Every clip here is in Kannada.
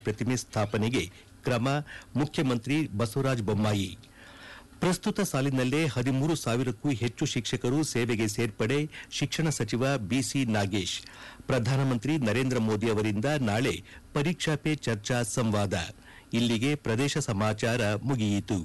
ಪ್ರತಿಮೆ ಸ್ಥಾಪನೆಗೆ ಕ್ರಮ ಮುಖ್ಯಮಂತ್ರಿ ಬಸವರಾಜ ಬೊಮ್ಮಾಯಿ ಪ್ರಸ್ತುತ ಸಾಲಿನಲ್ಲೇ ಹದಿಮೂರು ಸಾವಿರಕ್ಕೂ ಹೆಚ್ಚು ಶಿಕ್ಷಕರು ಸೇವೆಗೆ ಸೇರ್ಪಡೆ ಶಿಕ್ಷಣ ಸಚಿವ ಬಿಸಿ ನಾಗೇಶ್ ಪ್ರಧಾನಮಂತ್ರಿ ನರೇಂದ್ರ ಮೋದಿ ಅವರಿಂದ ನಾಳೆ ಪರೀಕ್ಷಾ ಪೇ ಚರ್ಚಾ ಸಂವಾದ ಇಲ್ಲಿಗೆ ಪ್ರದೇಶ ಸಮಾಚಾರ ಮುಗಿಯಿತು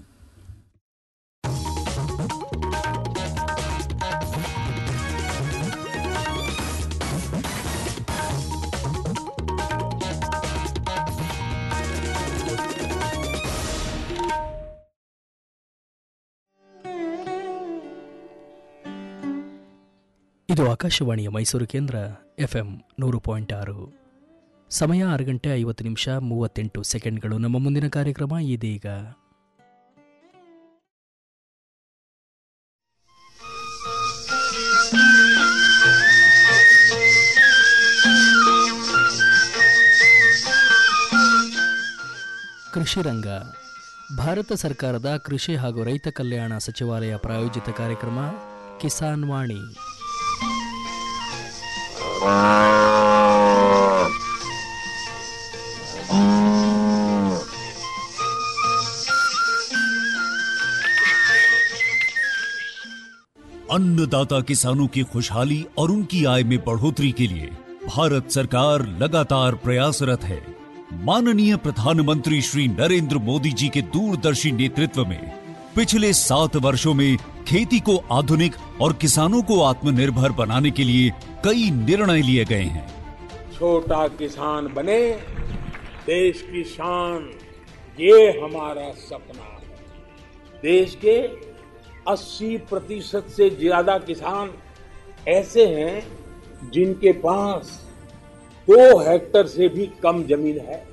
ಇದು ಆಕಾಶವಾಣಿಯ ಮೈಸೂರು ಕೇಂದ್ರ ಎಫ್ಎಂ ನೂರು ಪಾಯಿಂಟ್ ಆರು ಸಮಯ ಆರು ಗಂಟೆ ಐವತ್ತು ನಿಮಿಷ ಮೂವತ್ತೆಂಟು ಸೆಕೆಂಡ್ಗಳು ನಮ್ಮ ಮುಂದಿನ ಕಾರ್ಯಕ್ರಮ ಇದೀಗ ಕೃಷಿ ರಂಗ ಭಾರತ ಸರ್ಕಾರದ ಕೃಷಿ ಹಾಗೂ ರೈತ ಕಲ್ಯಾಣ ಸಚಿವಾಲಯ ಪ್ರಾಯೋಜಿತ ಕಾರ್ಯಕ್ರಮ ಕಿಸಾನ್ ವಾಣಿ अन्नदाता किसानों की खुशहाली और उनकी आय में बढ़ोतरी के लिए भारत सरकार लगातार प्रयासरत है माननीय प्रधानमंत्री श्री नरेंद्र मोदी जी के दूरदर्शी नेतृत्व में पिछले सात वर्षों में खेती को आधुनिक और किसानों को आत्मनिर्भर बनाने के लिए कई निर्णय लिए गए हैं छोटा किसान बने देश की शान ये हमारा सपना है देश के 80 प्रतिशत से ज्यादा किसान ऐसे हैं जिनके पास दो हेक्टर से भी कम जमीन है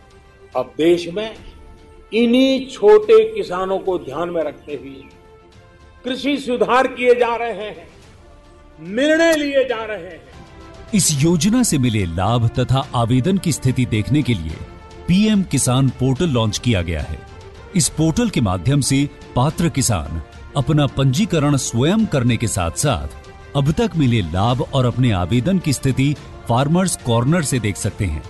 अब देश में इन्हीं छोटे किसानों को ध्यान में रखते हुए कृषि सुधार किए जा रहे हैं निर्णय लिए जा रहे हैं इस योजना से मिले लाभ तथा आवेदन की स्थिति देखने के लिए पीएम किसान पोर्टल लॉन्च किया गया है इस पोर्टल के माध्यम से पात्र किसान अपना पंजीकरण स्वयं करने के साथ साथ अब तक मिले लाभ और अपने आवेदन की स्थिति फार्मर्स कॉर्नर से देख सकते हैं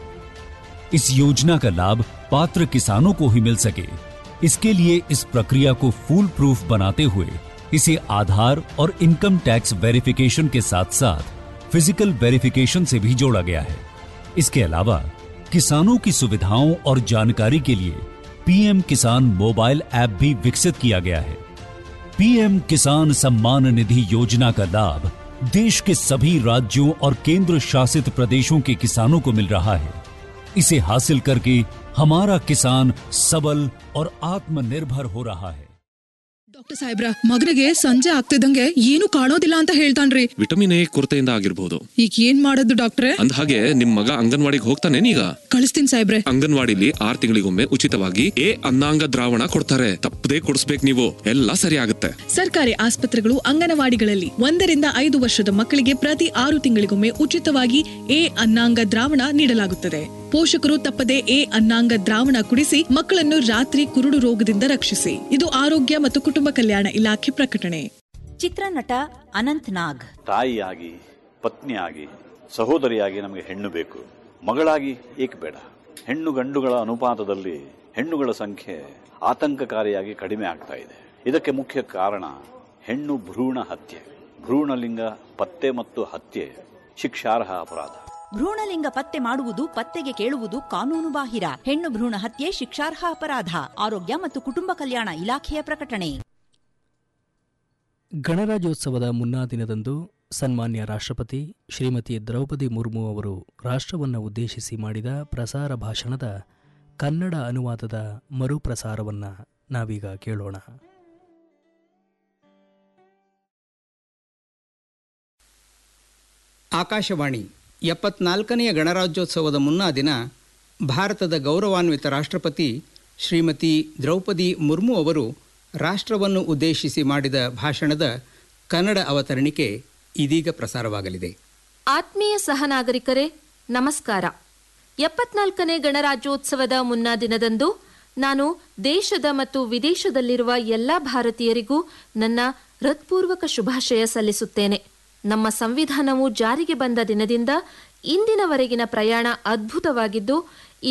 इस योजना का लाभ पात्र किसानों को ही मिल सके इसके लिए इस प्रक्रिया को फूल प्रूफ बनाते हुए इसे आधार और इनकम टैक्स वेरिफिकेशन के साथ साथ फिजिकल वेरिफिकेशन से भी जोड़ा गया है इसके अलावा किसानों की सुविधाओं और जानकारी के लिए पीएम किसान मोबाइल ऐप भी विकसित किया गया है पीएम किसान सम्मान निधि योजना का लाभ देश के सभी राज्यों और केंद्र शासित प्रदेशों के किसानों को मिल रहा है इसे हासिल करके हमारा किसान सबल और आत्मनिर्भर हो रहा है ಡಾಕ್ಟರ್ ಸಾಹೇಬ್ರ ಮಗನಿಗೆ ಸಂಜೆ ಆಗ್ತಿದ್ದಂಗೆ ಏನು ಕಾಣೋದಿಲ್ಲ ಅಂತ ಹೇಳ್ತಾನ್ರಿ ವಿಟಮಿನ್ ಎ ಕೊರತೆಯಿಂದ ಆಗಿರ್ಬೋದು ಈಗ ಏನ್ ಮಾಡೋದು ಡಾಕ್ಟ್ರೆ ಅಂದ ಹಾಗೆ ನಿಮ್ ಮಗ ಅಂಗನವಾಡಿಗೆ ಹೋಗ್ತಾನೇನೀಗ ಕಳಿಸ್ತೀನಿ ಸಾಹೇಬ್ರೆ ಅಂಗನವಾಡಿಲಿ ಆರ್ ತಿಂಗಳಿಗೊಮ್ಮೆ ಉಚಿತವಾಗಿ ಎ ಅನ್ನಾಂಗ ದ್ರಾವಣ ಕೊಡ್ತಾರೆ ತಪ್ಪದೇ ಕೊಡಿಸ್ಬೇಕು ನೀವು ಎಲ್ಲ ಸರಿ ಆಗುತ್ತೆ ಸರ್ಕಾರಿ ಆಸ್ಪತ್ರೆಗಳು ಅಂಗನವಾಡಿಗಳಲ್ಲಿ ಒಂದರಿಂದ ಐದು ವರ್ಷದ ಮಕ್ಕಳಿಗೆ ಪ್ರತಿ ಆರು ತಿಂಗಳಿಗೊಮ್ಮೆ ಉಚಿತವಾಗಿ ಎ ಅನ್ನಾಂಗ ದ್ರಾವಣ ನೀಡಲಾಗುತ್ತದೆ ಪೋಷಕರು ತಪ್ಪದೆ ಎ ಅನ್ನಾಂಗ ದ್ರಾವಣ ಕುಡಿಸಿ ಮಕ್ಕಳನ್ನು ರಾತ್ರಿ ಕುರುಡು ರೋಗದಿಂದ ರಕ್ಷಿಸಿ ಇದು ಆರೋಗ್ಯ ಮತ್ತು ಕುಟುಂಬ ಕಲ್ಯಾಣ ಇಲಾಖೆ ಪ್ರಕಟಣೆ ಚಿತ್ರನಟ ಅನಂತ್ ನಾಗ್ ತಾಯಿಯಾಗಿ ಪತ್ನಿಯಾಗಿ ಸಹೋದರಿಯಾಗಿ ನಮಗೆ ಹೆಣ್ಣು ಬೇಕು ಮಗಳಾಗಿ ಏಕೆ ಬೇಡ ಹೆಣ್ಣು ಗಂಡುಗಳ ಅನುಪಾತದಲ್ಲಿ ಹೆಣ್ಣುಗಳ ಸಂಖ್ಯೆ ಆತಂಕಕಾರಿಯಾಗಿ ಕಡಿಮೆ ಆಗ್ತಾ ಇದೆ ಇದಕ್ಕೆ ಮುಖ್ಯ ಕಾರಣ ಹೆಣ್ಣು ಭ್ರೂಣ ಹತ್ಯೆ ಭ್ರೂಣಲಿಂಗ ಪತ್ತೆ ಮತ್ತು ಹತ್ಯೆ ಶಿಕ್ಷಾರ್ಹ ಅಪರಾಧ ಭ್ರೂಣಲಿಂಗ ಪತ್ತೆ ಮಾಡುವುದು ಪತ್ತೆಗೆ ಕೇಳುವುದು ಕಾನೂನು ಬಾಹಿರ ಹೆಣ್ಣು ಭ್ರೂಣ ಹತ್ಯೆ ಶಿಕ್ಷಾರ್ಹ ಅಪರಾಧ ಆರೋಗ್ಯ ಮತ್ತು ಕುಟುಂಬ ಕಲ್ಯಾಣ ಇಲಾಖೆಯ ಪ್ರಕಟಣೆ ಗಣರಾಜ್ಯೋತ್ಸವದ ಮುನ್ನಾ ದಿನದಂದು ಸನ್ಮಾನ್ಯ ರಾಷ್ಟ್ರಪತಿ ಶ್ರೀಮತಿ ದ್ರೌಪದಿ ಮುರ್ಮು ಅವರು ರಾಷ್ಟ್ರವನ್ನು ಉದ್ದೇಶಿಸಿ ಮಾಡಿದ ಪ್ರಸಾರ ಭಾಷಣದ ಕನ್ನಡ ಅನುವಾದದ ಮರುಪ್ರಸಾರವನ್ನು ನಾವೀಗ ಕೇಳೋಣ ಆಕಾಶವಾಣಿ ಎಪ್ಪತ್ನಾಲ್ಕನೆಯ ಗಣರಾಜ್ಯೋತ್ಸವದ ಮುನ್ನಾ ದಿನ ಭಾರತದ ಗೌರವಾನ್ವಿತ ರಾಷ್ಟ್ರಪತಿ ಶ್ರೀಮತಿ ದ್ರೌಪದಿ ಮುರ್ಮು ಅವರು ರಾಷ್ಟ್ರವನ್ನು ಉದ್ದೇಶಿಸಿ ಮಾಡಿದ ಭಾಷಣದ ಕನ್ನಡ ಅವತರಣಿಕೆ ಇದೀಗ ಪ್ರಸಾರವಾಗಲಿದೆ ಆತ್ಮೀಯ ಸಹನಾಗರಿಕರೇ ನಮಸ್ಕಾರ ಎಪ್ಪತ್ನಾಲ್ಕನೇ ಗಣರಾಜ್ಯೋತ್ಸವದ ಮುನ್ನಾ ದಿನದಂದು ನಾನು ದೇಶದ ಮತ್ತು ವಿದೇಶದಲ್ಲಿರುವ ಎಲ್ಲ ಭಾರತೀಯರಿಗೂ ನನ್ನ ಹೃತ್ಪೂರ್ವಕ ಶುಭಾಶಯ ಸಲ್ಲಿಸುತ್ತೇನೆ ನಮ್ಮ ಸಂವಿಧಾನವು ಜಾರಿಗೆ ಬಂದ ದಿನದಿಂದ ಇಂದಿನವರೆಗಿನ ಪ್ರಯಾಣ ಅದ್ಭುತವಾಗಿದ್ದು ಇದು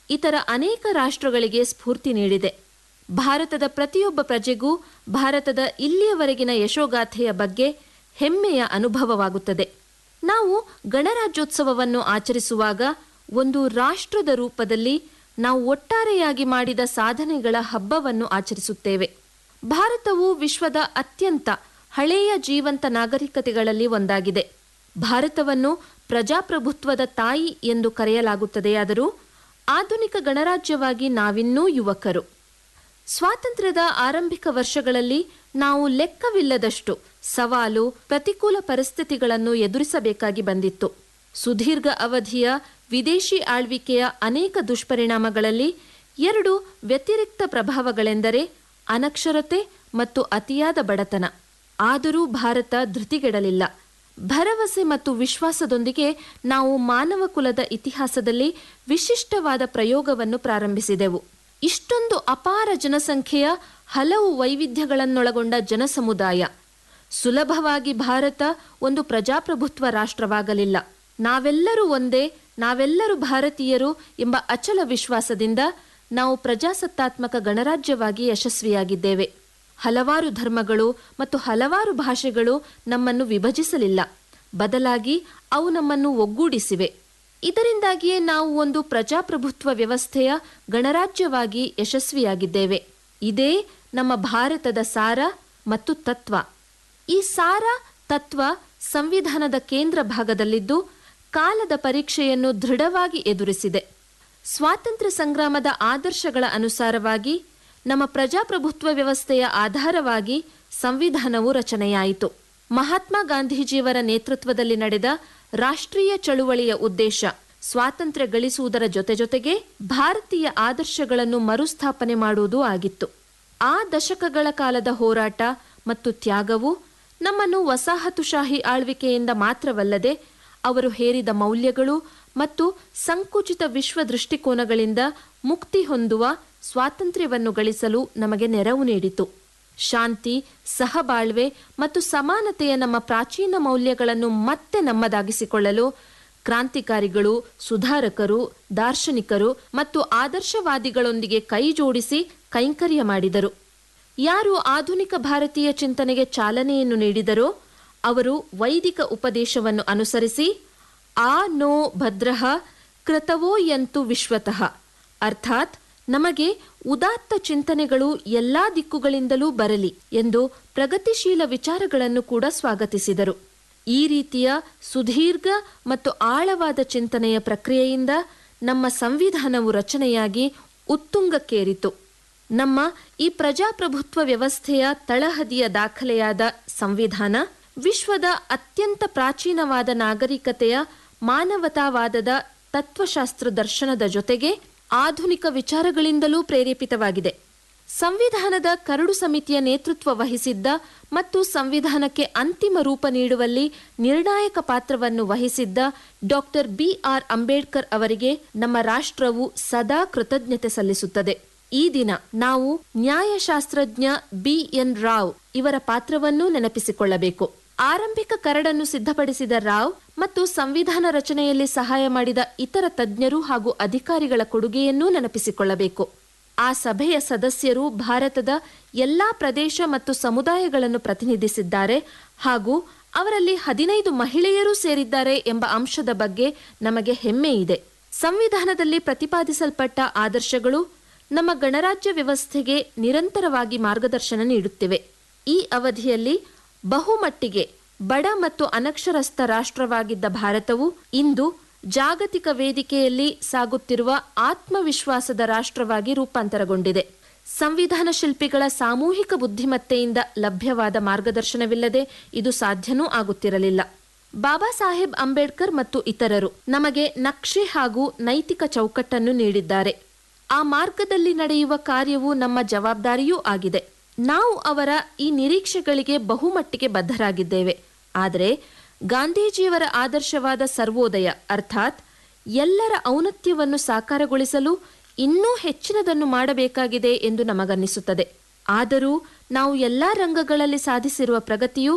ಇತರ ಅನೇಕ ರಾಷ್ಟ್ರಗಳಿಗೆ ಸ್ಫೂರ್ತಿ ನೀಡಿದೆ ಭಾರತದ ಪ್ರತಿಯೊಬ್ಬ ಪ್ರಜೆಗೂ ಭಾರತದ ಇಲ್ಲಿಯವರೆಗಿನ ಯಶೋಗಾಥೆಯ ಬಗ್ಗೆ ಹೆಮ್ಮೆಯ ಅನುಭವವಾಗುತ್ತದೆ ನಾವು ಗಣರಾಜ್ಯೋತ್ಸವವನ್ನು ಆಚರಿಸುವಾಗ ಒಂದು ರಾಷ್ಟ್ರದ ರೂಪದಲ್ಲಿ ನಾವು ಒಟ್ಟಾರೆಯಾಗಿ ಮಾಡಿದ ಸಾಧನೆಗಳ ಹಬ್ಬವನ್ನು ಆಚರಿಸುತ್ತೇವೆ ಭಾರತವು ವಿಶ್ವದ ಅತ್ಯಂತ ಹಳೆಯ ಜೀವಂತ ನಾಗರಿಕತೆಗಳಲ್ಲಿ ಒಂದಾಗಿದೆ ಭಾರತವನ್ನು ಪ್ರಜಾಪ್ರಭುತ್ವದ ತಾಯಿ ಎಂದು ಕರೆಯಲಾಗುತ್ತದೆಯಾದರೂ ಆಧುನಿಕ ಗಣರಾಜ್ಯವಾಗಿ ನಾವಿನ್ನೂ ಯುವಕರು ಸ್ವಾತಂತ್ರ್ಯದ ಆರಂಭಿಕ ವರ್ಷಗಳಲ್ಲಿ ನಾವು ಲೆಕ್ಕವಿಲ್ಲದಷ್ಟು ಸವಾಲು ಪ್ರತಿಕೂಲ ಪರಿಸ್ಥಿತಿಗಳನ್ನು ಎದುರಿಸಬೇಕಾಗಿ ಬಂದಿತ್ತು ಸುದೀರ್ಘ ಅವಧಿಯ ವಿದೇಶಿ ಆಳ್ವಿಕೆಯ ಅನೇಕ ದುಷ್ಪರಿಣಾಮಗಳಲ್ಲಿ ಎರಡು ವ್ಯತಿರಿಕ್ತ ಪ್ರಭಾವಗಳೆಂದರೆ ಅನಕ್ಷರತೆ ಮತ್ತು ಅತಿಯಾದ ಬಡತನ ಆದರೂ ಭಾರತ ಧೃತಿಗೆಡಲಿಲ್ಲ ಭರವಸೆ ಮತ್ತು ವಿಶ್ವಾಸದೊಂದಿಗೆ ನಾವು ಮಾನವ ಕುಲದ ಇತಿಹಾಸದಲ್ಲಿ ವಿಶಿಷ್ಟವಾದ ಪ್ರಯೋಗವನ್ನು ಪ್ರಾರಂಭಿಸಿದೆವು ಇಷ್ಟೊಂದು ಅಪಾರ ಜನಸಂಖ್ಯೆಯ ಹಲವು ವೈವಿಧ್ಯಗಳನ್ನೊಳಗೊಂಡ ಜನಸಮುದಾಯ ಸುಲಭವಾಗಿ ಭಾರತ ಒಂದು ಪ್ರಜಾಪ್ರಭುತ್ವ ರಾಷ್ಟ್ರವಾಗಲಿಲ್ಲ ನಾವೆಲ್ಲರೂ ಒಂದೇ ನಾವೆಲ್ಲರೂ ಭಾರತೀಯರು ಎಂಬ ಅಚಲ ವಿಶ್ವಾಸದಿಂದ ನಾವು ಪ್ರಜಾಸತ್ತಾತ್ಮಕ ಗಣರಾಜ್ಯವಾಗಿ ಯಶಸ್ವಿಯಾಗಿದ್ದೇವೆ ಹಲವಾರು ಧರ್ಮಗಳು ಮತ್ತು ಹಲವಾರು ಭಾಷೆಗಳು ನಮ್ಮನ್ನು ವಿಭಜಿಸಲಿಲ್ಲ ಬದಲಾಗಿ ಅವು ನಮ್ಮನ್ನು ಒಗ್ಗೂಡಿಸಿವೆ ಇದರಿಂದಾಗಿಯೇ ನಾವು ಒಂದು ಪ್ರಜಾಪ್ರಭುತ್ವ ವ್ಯವಸ್ಥೆಯ ಗಣರಾಜ್ಯವಾಗಿ ಯಶಸ್ವಿಯಾಗಿದ್ದೇವೆ ಇದೇ ನಮ್ಮ ಭಾರತದ ಸಾರ ಮತ್ತು ತತ್ವ ಈ ಸಾರ ತತ್ವ ಸಂವಿಧಾನದ ಕೇಂದ್ರ ಭಾಗದಲ್ಲಿದ್ದು ಕಾಲದ ಪರೀಕ್ಷೆಯನ್ನು ದೃಢವಾಗಿ ಎದುರಿಸಿದೆ ಸ್ವಾತಂತ್ರ್ಯ ಸಂಗ್ರಾಮದ ಆದರ್ಶಗಳ ಅನುಸಾರವಾಗಿ ನಮ್ಮ ಪ್ರಜಾಪ್ರಭುತ್ವ ವ್ಯವಸ್ಥೆಯ ಆಧಾರವಾಗಿ ಸಂವಿಧಾನವು ರಚನೆಯಾಯಿತು ಮಹಾತ್ಮ ಗಾಂಧೀಜಿಯವರ ನೇತೃತ್ವದಲ್ಲಿ ನಡೆದ ರಾಷ್ಟ್ರೀಯ ಚಳುವಳಿಯ ಉದ್ದೇಶ ಸ್ವಾತಂತ್ರ್ಯ ಗಳಿಸುವುದರ ಜೊತೆ ಜೊತೆಗೆ ಭಾರತೀಯ ಆದರ್ಶಗಳನ್ನು ಮರುಸ್ಥಾಪನೆ ಮಾಡುವುದೂ ಆಗಿತ್ತು ಆ ದಶಕಗಳ ಕಾಲದ ಹೋರಾಟ ಮತ್ತು ತ್ಯಾಗವು ನಮ್ಮನ್ನು ವಸಾಹತುಶಾಹಿ ಆಳ್ವಿಕೆಯಿಂದ ಮಾತ್ರವಲ್ಲದೆ ಅವರು ಹೇರಿದ ಮೌಲ್ಯಗಳು ಮತ್ತು ಸಂಕುಚಿತ ವಿಶ್ವ ದೃಷ್ಟಿಕೋನಗಳಿಂದ ಮುಕ್ತಿ ಹೊಂದುವ ಸ್ವಾತಂತ್ರ್ಯವನ್ನು ಗಳಿಸಲು ನಮಗೆ ನೆರವು ನೀಡಿತು ಶಾಂತಿ ಸಹಬಾಳ್ವೆ ಮತ್ತು ಸಮಾನತೆಯ ನಮ್ಮ ಪ್ರಾಚೀನ ಮೌಲ್ಯಗಳನ್ನು ಮತ್ತೆ ನಮ್ಮದಾಗಿಸಿಕೊಳ್ಳಲು ಕ್ರಾಂತಿಕಾರಿಗಳು ಸುಧಾರಕರು ದಾರ್ಶನಿಕರು ಮತ್ತು ಆದರ್ಶವಾದಿಗಳೊಂದಿಗೆ ಕೈ ಜೋಡಿಸಿ ಕೈಂಕರ್ಯ ಮಾಡಿದರು ಯಾರು ಆಧುನಿಕ ಭಾರತೀಯ ಚಿಂತನೆಗೆ ಚಾಲನೆಯನ್ನು ನೀಡಿದರೋ ಅವರು ವೈದಿಕ ಉಪದೇಶವನ್ನು ಅನುಸರಿಸಿ ಆ ನೋ ಭದ್ರಃ ಕೃತವೋ ಯಂತು ವಿಶ್ವತಃ ಅರ್ಥಾತ್ ನಮಗೆ ಉದಾತ್ತ ಚಿಂತನೆಗಳು ಎಲ್ಲಾ ದಿಕ್ಕುಗಳಿಂದಲೂ ಬರಲಿ ಎಂದು ಪ್ರಗತಿಶೀಲ ವಿಚಾರಗಳನ್ನು ಕೂಡ ಸ್ವಾಗತಿಸಿದರು ಈ ರೀತಿಯ ಸುದೀರ್ಘ ಮತ್ತು ಆಳವಾದ ಚಿಂತನೆಯ ಪ್ರಕ್ರಿಯೆಯಿಂದ ನಮ್ಮ ಸಂವಿಧಾನವು ರಚನೆಯಾಗಿ ಉತ್ತುಂಗಕ್ಕೇರಿತು ನಮ್ಮ ಈ ಪ್ರಜಾಪ್ರಭುತ್ವ ವ್ಯವಸ್ಥೆಯ ತಳಹದಿಯ ದಾಖಲೆಯಾದ ಸಂವಿಧಾನ ವಿಶ್ವದ ಅತ್ಯಂತ ಪ್ರಾಚೀನವಾದ ನಾಗರಿಕತೆಯ ಮಾನವತಾವಾದದ ತತ್ವಶಾಸ್ತ್ರ ದರ್ಶನದ ಜೊತೆಗೆ ಆಧುನಿಕ ವಿಚಾರಗಳಿಂದಲೂ ಪ್ರೇರೇಪಿತವಾಗಿದೆ ಸಂವಿಧಾನದ ಕರಡು ಸಮಿತಿಯ ನೇತೃತ್ವ ವಹಿಸಿದ್ದ ಮತ್ತು ಸಂವಿಧಾನಕ್ಕೆ ಅಂತಿಮ ರೂಪ ನೀಡುವಲ್ಲಿ ನಿರ್ಣಾಯಕ ಪಾತ್ರವನ್ನು ವಹಿಸಿದ್ದ ಡಾಕ್ಟರ್ ಬಿಆರ್ ಅಂಬೇಡ್ಕರ್ ಅವರಿಗೆ ನಮ್ಮ ರಾಷ್ಟ್ರವು ಸದಾ ಕೃತಜ್ಞತೆ ಸಲ್ಲಿಸುತ್ತದೆ ಈ ದಿನ ನಾವು ನ್ಯಾಯಶಾಸ್ತ್ರಜ್ಞ ಬಿಎನ್ ರಾವ್ ಇವರ ಪಾತ್ರವನ್ನೂ ನೆನಪಿಸಿಕೊಳ್ಳಬೇಕು ಆರಂಭಿಕ ಕರಡನ್ನು ಸಿದ್ಧಪಡಿಸಿದ ರಾವ್ ಮತ್ತು ಸಂವಿಧಾನ ರಚನೆಯಲ್ಲಿ ಸಹಾಯ ಮಾಡಿದ ಇತರ ತಜ್ಞರು ಹಾಗೂ ಅಧಿಕಾರಿಗಳ ಕೊಡುಗೆಯನ್ನೂ ನೆನಪಿಸಿಕೊಳ್ಳಬೇಕು ಆ ಸಭೆಯ ಸದಸ್ಯರು ಭಾರತದ ಎಲ್ಲಾ ಪ್ರದೇಶ ಮತ್ತು ಸಮುದಾಯಗಳನ್ನು ಪ್ರತಿನಿಧಿಸಿದ್ದಾರೆ ಹಾಗೂ ಅವರಲ್ಲಿ ಹದಿನೈದು ಮಹಿಳೆಯರೂ ಸೇರಿದ್ದಾರೆ ಎಂಬ ಅಂಶದ ಬಗ್ಗೆ ನಮಗೆ ಹೆಮ್ಮೆ ಇದೆ ಸಂವಿಧಾನದಲ್ಲಿ ಪ್ರತಿಪಾದಿಸಲ್ಪಟ್ಟ ಆದರ್ಶಗಳು ನಮ್ಮ ಗಣರಾಜ್ಯ ವ್ಯವಸ್ಥೆಗೆ ನಿರಂತರವಾಗಿ ಮಾರ್ಗದರ್ಶನ ನೀಡುತ್ತಿವೆ ಈ ಅವಧಿಯಲ್ಲಿ ಬಹುಮಟ್ಟಿಗೆ ಬಡ ಮತ್ತು ಅನಕ್ಷರಸ್ಥ ರಾಷ್ಟ್ರವಾಗಿದ್ದ ಭಾರತವು ಇಂದು ಜಾಗತಿಕ ವೇದಿಕೆಯಲ್ಲಿ ಸಾಗುತ್ತಿರುವ ಆತ್ಮವಿಶ್ವಾಸದ ರಾಷ್ಟ್ರವಾಗಿ ರೂಪಾಂತರಗೊಂಡಿದೆ ಸಂವಿಧಾನ ಶಿಲ್ಪಿಗಳ ಸಾಮೂಹಿಕ ಬುದ್ಧಿಮತ್ತೆಯಿಂದ ಲಭ್ಯವಾದ ಮಾರ್ಗದರ್ಶನವಿಲ್ಲದೆ ಇದು ಸಾಧ್ಯನೂ ಆಗುತ್ತಿರಲಿಲ್ಲ ಬಾಬಾ ಸಾಹೇಬ್ ಅಂಬೇಡ್ಕರ್ ಮತ್ತು ಇತರರು ನಮಗೆ ನಕ್ಷೆ ಹಾಗೂ ನೈತಿಕ ಚೌಕಟ್ಟನ್ನು ನೀಡಿದ್ದಾರೆ ಆ ಮಾರ್ಗದಲ್ಲಿ ನಡೆಯುವ ಕಾರ್ಯವು ನಮ್ಮ ಜವಾಬ್ದಾರಿಯೂ ಆಗಿದೆ ನಾವು ಅವರ ಈ ನಿರೀಕ್ಷೆಗಳಿಗೆ ಬಹುಮಟ್ಟಿಗೆ ಬದ್ಧರಾಗಿದ್ದೇವೆ ಆದರೆ ಗಾಂಧೀಜಿಯವರ ಆದರ್ಶವಾದ ಸರ್ವೋದಯ ಅರ್ಥಾತ್ ಎಲ್ಲರ ಔನ್ನತ್ಯವನ್ನು ಸಾಕಾರಗೊಳಿಸಲು ಇನ್ನೂ ಹೆಚ್ಚಿನದನ್ನು ಮಾಡಬೇಕಾಗಿದೆ ಎಂದು ನಮಗನ್ನಿಸುತ್ತದೆ ಆದರೂ ನಾವು ಎಲ್ಲಾ ರಂಗಗಳಲ್ಲಿ ಸಾಧಿಸಿರುವ ಪ್ರಗತಿಯು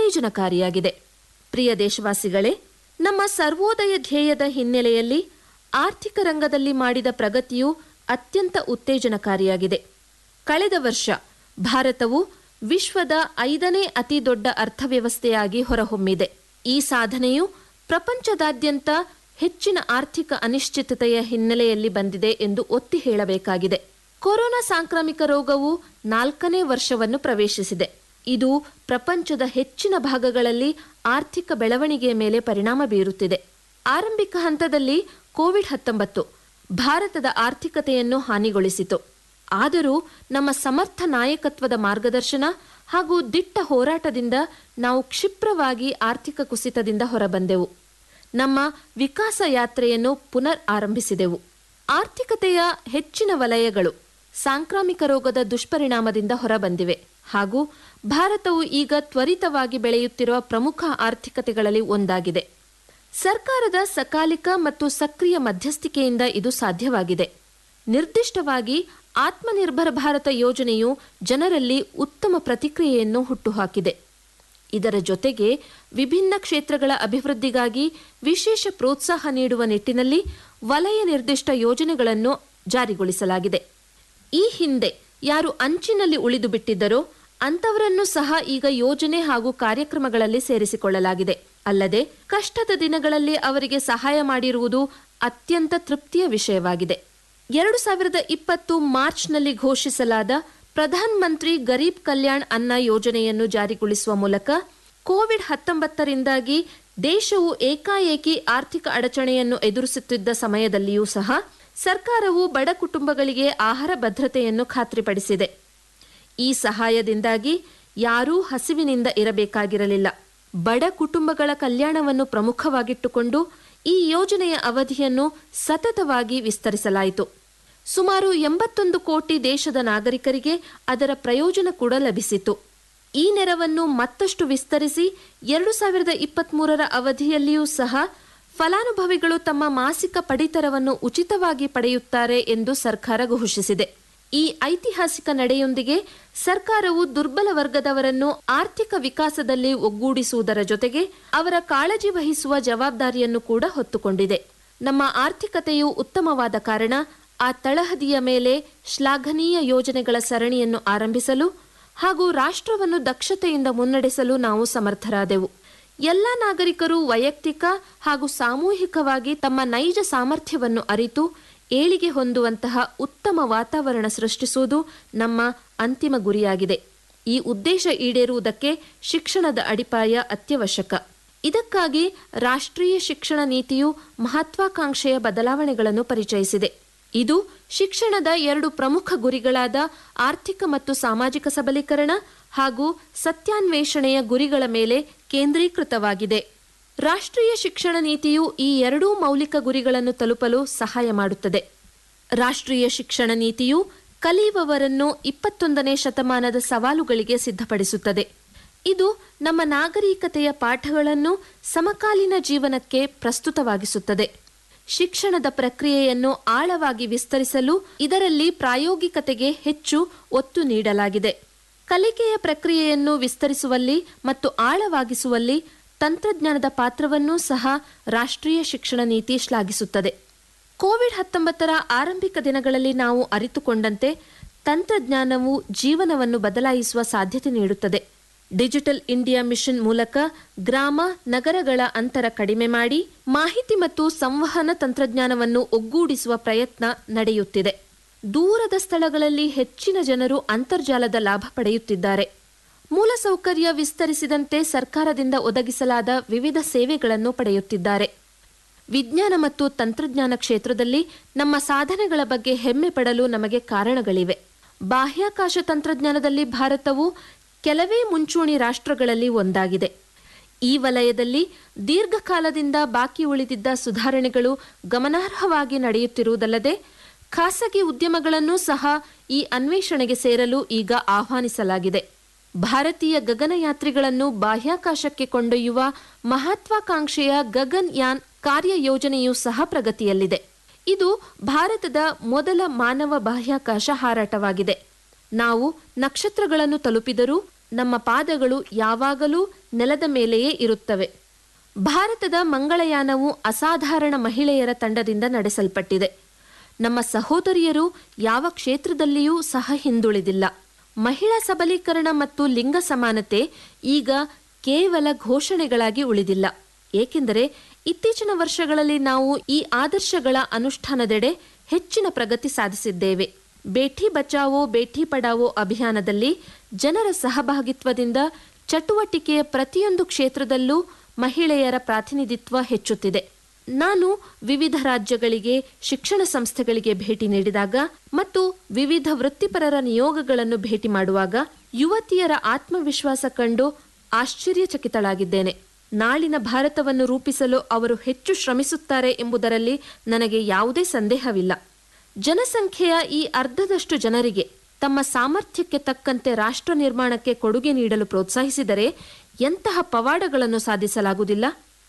ಉತ್ತೇಜನಕಾರಿಯಾಗಿದೆ ಪ್ರಿಯ ದೇಶವಾಸಿಗಳೇ ನಮ್ಮ ಸರ್ವೋದಯ ಧ್ಯೇಯದ ಹಿನ್ನೆಲೆಯಲ್ಲಿ ಆರ್ಥಿಕ ರಂಗದಲ್ಲಿ ಮಾಡಿದ ಪ್ರಗತಿಯು ಅತ್ಯಂತ ಉತ್ತೇಜನಕಾರಿಯಾಗಿದೆ ಕಳೆದ ವರ್ಷ ಭಾರತವು ವಿಶ್ವದ ಐದನೇ ಅತಿ ದೊಡ್ಡ ಅರ್ಥವ್ಯವಸ್ಥೆಯಾಗಿ ಹೊರಹೊಮ್ಮಿದೆ ಈ ಸಾಧನೆಯು ಪ್ರಪಂಚದಾದ್ಯಂತ ಹೆಚ್ಚಿನ ಆರ್ಥಿಕ ಅನಿಶ್ಚಿತತೆಯ ಹಿನ್ನೆಲೆಯಲ್ಲಿ ಬಂದಿದೆ ಎಂದು ಒತ್ತಿ ಹೇಳಬೇಕಾಗಿದೆ ಕೊರೋನಾ ಸಾಂಕ್ರಾಮಿಕ ರೋಗವು ನಾಲ್ಕನೇ ವರ್ಷವನ್ನು ಪ್ರವೇಶಿಸಿದೆ ಇದು ಪ್ರಪಂಚದ ಹೆಚ್ಚಿನ ಭಾಗಗಳಲ್ಲಿ ಆರ್ಥಿಕ ಬೆಳವಣಿಗೆಯ ಮೇಲೆ ಪರಿಣಾಮ ಬೀರುತ್ತಿದೆ ಆರಂಭಿಕ ಹಂತದಲ್ಲಿ ಕೋವಿಡ್ ಹತ್ತೊಂಬತ್ತು ಭಾರತದ ಆರ್ಥಿಕತೆಯನ್ನು ಹಾನಿಗೊಳಿಸಿತು ಆದರೂ ನಮ್ಮ ಸಮರ್ಥ ನಾಯಕತ್ವದ ಮಾರ್ಗದರ್ಶನ ಹಾಗೂ ದಿಟ್ಟ ಹೋರಾಟದಿಂದ ನಾವು ಕ್ಷಿಪ್ರವಾಗಿ ಆರ್ಥಿಕ ಕುಸಿತದಿಂದ ಹೊರಬಂದೆವು ನಮ್ಮ ವಿಕಾಸ ಯಾತ್ರೆಯನ್ನು ಪುನರ್ ಆರಂಭಿಸಿದೆವು ಆರ್ಥಿಕತೆಯ ಹೆಚ್ಚಿನ ವಲಯಗಳು ಸಾಂಕ್ರಾಮಿಕ ರೋಗದ ದುಷ್ಪರಿಣಾಮದಿಂದ ಹೊರಬಂದಿವೆ ಹಾಗೂ ಭಾರತವು ಈಗ ತ್ವರಿತವಾಗಿ ಬೆಳೆಯುತ್ತಿರುವ ಪ್ರಮುಖ ಆರ್ಥಿಕತೆಗಳಲ್ಲಿ ಒಂದಾಗಿದೆ ಸರ್ಕಾರದ ಸಕಾಲಿಕ ಮತ್ತು ಸಕ್ರಿಯ ಮಧ್ಯಸ್ಥಿಕೆಯಿಂದ ಇದು ಸಾಧ್ಯವಾಗಿದೆ ನಿರ್ದಿಷ್ಟವಾಗಿ ಆತ್ಮನಿರ್ಭರ ಭಾರತ ಯೋಜನೆಯು ಜನರಲ್ಲಿ ಉತ್ತಮ ಪ್ರತಿಕ್ರಿಯೆಯನ್ನು ಹುಟ್ಟುಹಾಕಿದೆ ಇದರ ಜೊತೆಗೆ ವಿಭಿನ್ನ ಕ್ಷೇತ್ರಗಳ ಅಭಿವೃದ್ಧಿಗಾಗಿ ವಿಶೇಷ ಪ್ರೋತ್ಸಾಹ ನೀಡುವ ನಿಟ್ಟಿನಲ್ಲಿ ವಲಯ ನಿರ್ದಿಷ್ಟ ಯೋಜನೆಗಳನ್ನು ಜಾರಿಗೊಳಿಸಲಾಗಿದೆ ಈ ಹಿಂದೆ ಯಾರು ಅಂಚಿನಲ್ಲಿ ಉಳಿದು ಬಿಟ್ಟಿದ್ದರೋ ಅಂತವರನ್ನು ಸಹ ಈಗ ಯೋಜನೆ ಹಾಗೂ ಕಾರ್ಯಕ್ರಮಗಳಲ್ಲಿ ಸೇರಿಸಿಕೊಳ್ಳಲಾಗಿದೆ ಅಲ್ಲದೆ ಕಷ್ಟದ ದಿನಗಳಲ್ಲಿ ಅವರಿಗೆ ಸಹಾಯ ಮಾಡಿರುವುದು ಅತ್ಯಂತ ತೃಪ್ತಿಯ ವಿಷಯವಾಗಿದೆ ಎರಡು ಸಾವಿರದ ಇಪ್ಪತ್ತು ಮಾರ್ಚ್ನಲ್ಲಿ ಘೋಷಿಸಲಾದ ಪ್ರಧಾನ್ ಮಂತ್ರಿ ಗರೀಬ್ ಕಲ್ಯಾಣ್ ಅನ್ನ ಯೋಜನೆಯನ್ನು ಜಾರಿಗೊಳಿಸುವ ಮೂಲಕ ಕೋವಿಡ್ ಹತ್ತೊಂಬತ್ತರಿಂದಾಗಿ ದೇಶವು ಏಕಾಏಕಿ ಆರ್ಥಿಕ ಅಡಚಣೆಯನ್ನು ಎದುರಿಸುತ್ತಿದ್ದ ಸಮಯದಲ್ಲಿಯೂ ಸಹ ಸರ್ಕಾರವು ಬಡ ಕುಟುಂಬಗಳಿಗೆ ಆಹಾರ ಭದ್ರತೆಯನ್ನು ಖಾತ್ರಿಪಡಿಸಿದೆ ಈ ಸಹಾಯದಿಂದಾಗಿ ಯಾರೂ ಹಸಿವಿನಿಂದ ಇರಬೇಕಾಗಿರಲಿಲ್ಲ ಬಡ ಕುಟುಂಬಗಳ ಕಲ್ಯಾಣವನ್ನು ಪ್ರಮುಖವಾಗಿಟ್ಟುಕೊಂಡು ಈ ಯೋಜನೆಯ ಅವಧಿಯನ್ನು ಸತತವಾಗಿ ವಿಸ್ತರಿಸಲಾಯಿತು ಸುಮಾರು ಎಂಬತ್ತೊಂದು ಕೋಟಿ ದೇಶದ ನಾಗರಿಕರಿಗೆ ಅದರ ಪ್ರಯೋಜನ ಕೂಡ ಲಭಿಸಿತು ಈ ನೆರವನ್ನು ಮತ್ತಷ್ಟು ವಿಸ್ತರಿಸಿ ಎರಡು ಸಾವಿರದ ಇಪ್ಪತ್ಮೂರರ ಅವಧಿಯಲ್ಲಿಯೂ ಸಹ ಫಲಾನುಭವಿಗಳು ತಮ್ಮ ಮಾಸಿಕ ಪಡಿತರವನ್ನು ಉಚಿತವಾಗಿ ಪಡೆಯುತ್ತಾರೆ ಎಂದು ಸರ್ಕಾರ ಘೋಷಿಸಿದೆ ಈ ಐತಿಹಾಸಿಕ ನಡೆಯೊಂದಿಗೆ ಸರ್ಕಾರವು ದುರ್ಬಲ ವರ್ಗದವರನ್ನು ಆರ್ಥಿಕ ವಿಕಾಸದಲ್ಲಿ ಒಗ್ಗೂಡಿಸುವುದರ ಜೊತೆಗೆ ಅವರ ಕಾಳಜಿ ವಹಿಸುವ ಜವಾಬ್ದಾರಿಯನ್ನು ಕೂಡ ಹೊತ್ತುಕೊಂಡಿದೆ ನಮ್ಮ ಆರ್ಥಿಕತೆಯು ಉತ್ತಮವಾದ ಕಾರಣ ಆ ತಳಹದಿಯ ಮೇಲೆ ಶ್ಲಾಘನೀಯ ಯೋಜನೆಗಳ ಸರಣಿಯನ್ನು ಆರಂಭಿಸಲು ಹಾಗೂ ರಾಷ್ಟ್ರವನ್ನು ದಕ್ಷತೆಯಿಂದ ಮುನ್ನಡೆಸಲು ನಾವು ಸಮರ್ಥರಾದೆವು ಎಲ್ಲ ನಾಗರಿಕರು ವೈಯಕ್ತಿಕ ಹಾಗೂ ಸಾಮೂಹಿಕವಾಗಿ ತಮ್ಮ ನೈಜ ಸಾಮರ್ಥ್ಯವನ್ನು ಅರಿತು ಏಳಿಗೆ ಹೊಂದುವಂತಹ ಉತ್ತಮ ವಾತಾವರಣ ಸೃಷ್ಟಿಸುವುದು ನಮ್ಮ ಅಂತಿಮ ಗುರಿಯಾಗಿದೆ ಈ ಉದ್ದೇಶ ಈಡೇರುವುದಕ್ಕೆ ಶಿಕ್ಷಣದ ಅಡಿಪಾಯ ಅತ್ಯವಶ್ಯಕ ಇದಕ್ಕಾಗಿ ರಾಷ್ಟ್ರೀಯ ಶಿಕ್ಷಣ ನೀತಿಯು ಮಹತ್ವಾಕಾಂಕ್ಷೆಯ ಬದಲಾವಣೆಗಳನ್ನು ಪರಿಚಯಿಸಿದೆ ಇದು ಶಿಕ್ಷಣದ ಎರಡು ಪ್ರಮುಖ ಗುರಿಗಳಾದ ಆರ್ಥಿಕ ಮತ್ತು ಸಾಮಾಜಿಕ ಸಬಲೀಕರಣ ಹಾಗೂ ಸತ್ಯಾನ್ವೇಷಣೆಯ ಗುರಿಗಳ ಮೇಲೆ ಕೇಂದ್ರೀಕೃತವಾಗಿದೆ ರಾಷ್ಟ್ರೀಯ ಶಿಕ್ಷಣ ನೀತಿಯು ಈ ಎರಡೂ ಮೌಲಿಕ ಗುರಿಗಳನ್ನು ತಲುಪಲು ಸಹಾಯ ಮಾಡುತ್ತದೆ ರಾಷ್ಟ್ರೀಯ ಶಿಕ್ಷಣ ನೀತಿಯು ಕಲಿಯುವವರನ್ನು ಇಪ್ಪತ್ತೊಂದನೇ ಶತಮಾನದ ಸವಾಲುಗಳಿಗೆ ಸಿದ್ಧಪಡಿಸುತ್ತದೆ ಇದು ನಮ್ಮ ನಾಗರಿಕತೆಯ ಪಾಠಗಳನ್ನು ಸಮಕಾಲೀನ ಜೀವನಕ್ಕೆ ಪ್ರಸ್ತುತವಾಗಿಸುತ್ತದೆ ಶಿಕ್ಷಣದ ಪ್ರಕ್ರಿಯೆಯನ್ನು ಆಳವಾಗಿ ವಿಸ್ತರಿಸಲು ಇದರಲ್ಲಿ ಪ್ರಾಯೋಗಿಕತೆಗೆ ಹೆಚ್ಚು ಒತ್ತು ನೀಡಲಾಗಿದೆ ಕಲಿಕೆಯ ಪ್ರಕ್ರಿಯೆಯನ್ನು ವಿಸ್ತರಿಸುವಲ್ಲಿ ಮತ್ತು ಆಳವಾಗಿಸುವಲ್ಲಿ ತಂತ್ರಜ್ಞಾನದ ಪಾತ್ರವನ್ನೂ ಸಹ ರಾಷ್ಟ್ರೀಯ ಶಿಕ್ಷಣ ನೀತಿ ಶ್ಲಾಘಿಸುತ್ತದೆ ಕೋವಿಡ್ ಹತ್ತೊಂಬತ್ತರ ಆರಂಭಿಕ ದಿನಗಳಲ್ಲಿ ನಾವು ಅರಿತುಕೊಂಡಂತೆ ತಂತ್ರಜ್ಞಾನವು ಜೀವನವನ್ನು ಬದಲಾಯಿಸುವ ಸಾಧ್ಯತೆ ನೀಡುತ್ತದೆ ಡಿಜಿಟಲ್ ಇಂಡಿಯಾ ಮಿಷನ್ ಮೂಲಕ ಗ್ರಾಮ ನಗರಗಳ ಅಂತರ ಕಡಿಮೆ ಮಾಡಿ ಮಾಹಿತಿ ಮತ್ತು ಸಂವಹನ ತಂತ್ರಜ್ಞಾನವನ್ನು ಒಗ್ಗೂಡಿಸುವ ಪ್ರಯತ್ನ ನಡೆಯುತ್ತಿದೆ ದೂರದ ಸ್ಥಳಗಳಲ್ಲಿ ಹೆಚ್ಚಿನ ಜನರು ಅಂತರ್ಜಾಲದ ಲಾಭ ಪಡೆಯುತ್ತಿದ್ದಾರೆ ಮೂಲಸೌಕರ್ಯ ವಿಸ್ತರಿಸಿದಂತೆ ಸರ್ಕಾರದಿಂದ ಒದಗಿಸಲಾದ ವಿವಿಧ ಸೇವೆಗಳನ್ನು ಪಡೆಯುತ್ತಿದ್ದಾರೆ ವಿಜ್ಞಾನ ಮತ್ತು ತಂತ್ರಜ್ಞಾನ ಕ್ಷೇತ್ರದಲ್ಲಿ ನಮ್ಮ ಸಾಧನೆಗಳ ಬಗ್ಗೆ ಹೆಮ್ಮೆ ಪಡಲು ನಮಗೆ ಕಾರಣಗಳಿವೆ ಬಾಹ್ಯಾಕಾಶ ತಂತ್ರಜ್ಞಾನದಲ್ಲಿ ಭಾರತವು ಕೆಲವೇ ಮುಂಚೂಣಿ ರಾಷ್ಟ್ರಗಳಲ್ಲಿ ಒಂದಾಗಿದೆ ಈ ವಲಯದಲ್ಲಿ ದೀರ್ಘಕಾಲದಿಂದ ಬಾಕಿ ಉಳಿದಿದ್ದ ಸುಧಾರಣೆಗಳು ಗಮನಾರ್ಹವಾಗಿ ನಡೆಯುತ್ತಿರುವುದಲ್ಲದೆ ಖಾಸಗಿ ಉದ್ಯಮಗಳನ್ನು ಸಹ ಈ ಅನ್ವೇಷಣೆಗೆ ಸೇರಲು ಈಗ ಆಹ್ವಾನಿಸಲಾಗಿದೆ ಭಾರತೀಯ ಗಗನಯಾತ್ರಿಗಳನ್ನು ಬಾಹ್ಯಾಕಾಶಕ್ಕೆ ಕೊಂಡೊಯ್ಯುವ ಮಹತ್ವಾಕಾಂಕ್ಷೆಯ ಗಗನ್ ಯಾನ್ ಕಾರ್ಯಯೋಜನೆಯೂ ಸಹ ಪ್ರಗತಿಯಲ್ಲಿದೆ ಇದು ಭಾರತದ ಮೊದಲ ಮಾನವ ಬಾಹ್ಯಾಕಾಶ ಹಾರಾಟವಾಗಿದೆ ನಾವು ನಕ್ಷತ್ರಗಳನ್ನು ತಲುಪಿದರೂ ನಮ್ಮ ಪಾದಗಳು ಯಾವಾಗಲೂ ನೆಲದ ಮೇಲೆಯೇ ಇರುತ್ತವೆ ಭಾರತದ ಮಂಗಳಯಾನವು ಅಸಾಧಾರಣ ಮಹಿಳೆಯರ ತಂಡದಿಂದ ನಡೆಸಲ್ಪಟ್ಟಿದೆ ನಮ್ಮ ಸಹೋದರಿಯರು ಯಾವ ಕ್ಷೇತ್ರದಲ್ಲಿಯೂ ಸಹ ಹಿಂದುಳಿದಿಲ್ಲ ಮಹಿಳಾ ಸಬಲೀಕರಣ ಮತ್ತು ಲಿಂಗ ಸಮಾನತೆ ಈಗ ಕೇವಲ ಘೋಷಣೆಗಳಾಗಿ ಉಳಿದಿಲ್ಲ ಏಕೆಂದರೆ ಇತ್ತೀಚಿನ ವರ್ಷಗಳಲ್ಲಿ ನಾವು ಈ ಆದರ್ಶಗಳ ಅನುಷ್ಠಾನದೆಡೆ ಹೆಚ್ಚಿನ ಪ್ರಗತಿ ಸಾಧಿಸಿದ್ದೇವೆ ಬೇಟಿ ಬಚಾವೋ ಬೇಟಿ ಪಡಾವೋ ಅಭಿಯಾನದಲ್ಲಿ ಜನರ ಸಹಭಾಗಿತ್ವದಿಂದ ಚಟುವಟಿಕೆಯ ಪ್ರತಿಯೊಂದು ಕ್ಷೇತ್ರದಲ್ಲೂ ಮಹಿಳೆಯರ ಪ್ರಾತಿನಿಧಿತ್ವ ಹೆಚ್ಚುತ್ತಿದೆ ನಾನು ವಿವಿಧ ರಾಜ್ಯಗಳಿಗೆ ಶಿಕ್ಷಣ ಸಂಸ್ಥೆಗಳಿಗೆ ಭೇಟಿ ನೀಡಿದಾಗ ಮತ್ತು ವಿವಿಧ ವೃತ್ತಿಪರರ ನಿಯೋಗಗಳನ್ನು ಭೇಟಿ ಮಾಡುವಾಗ ಯುವತಿಯರ ಆತ್ಮವಿಶ್ವಾಸ ಕಂಡು ಆಶ್ಚರ್ಯಚಕಿತಳಾಗಿದ್ದೇನೆ ನಾಳಿನ ಭಾರತವನ್ನು ರೂಪಿಸಲು ಅವರು ಹೆಚ್ಚು ಶ್ರಮಿಸುತ್ತಾರೆ ಎಂಬುದರಲ್ಲಿ ನನಗೆ ಯಾವುದೇ ಸಂದೇಹವಿಲ್ಲ ಜನಸಂಖ್ಯೆಯ ಈ ಅರ್ಧದಷ್ಟು ಜನರಿಗೆ ತಮ್ಮ ಸಾಮರ್ಥ್ಯಕ್ಕೆ ತಕ್ಕಂತೆ ರಾಷ್ಟ್ರ ನಿರ್ಮಾಣಕ್ಕೆ ಕೊಡುಗೆ ನೀಡಲು ಪ್ರೋತ್ಸಾಹಿಸಿದರೆ ಎಂತಹ ಪವಾಡಗಳನ್ನು ಸಾಧಿಸಲಾಗುವುದಿಲ್ಲ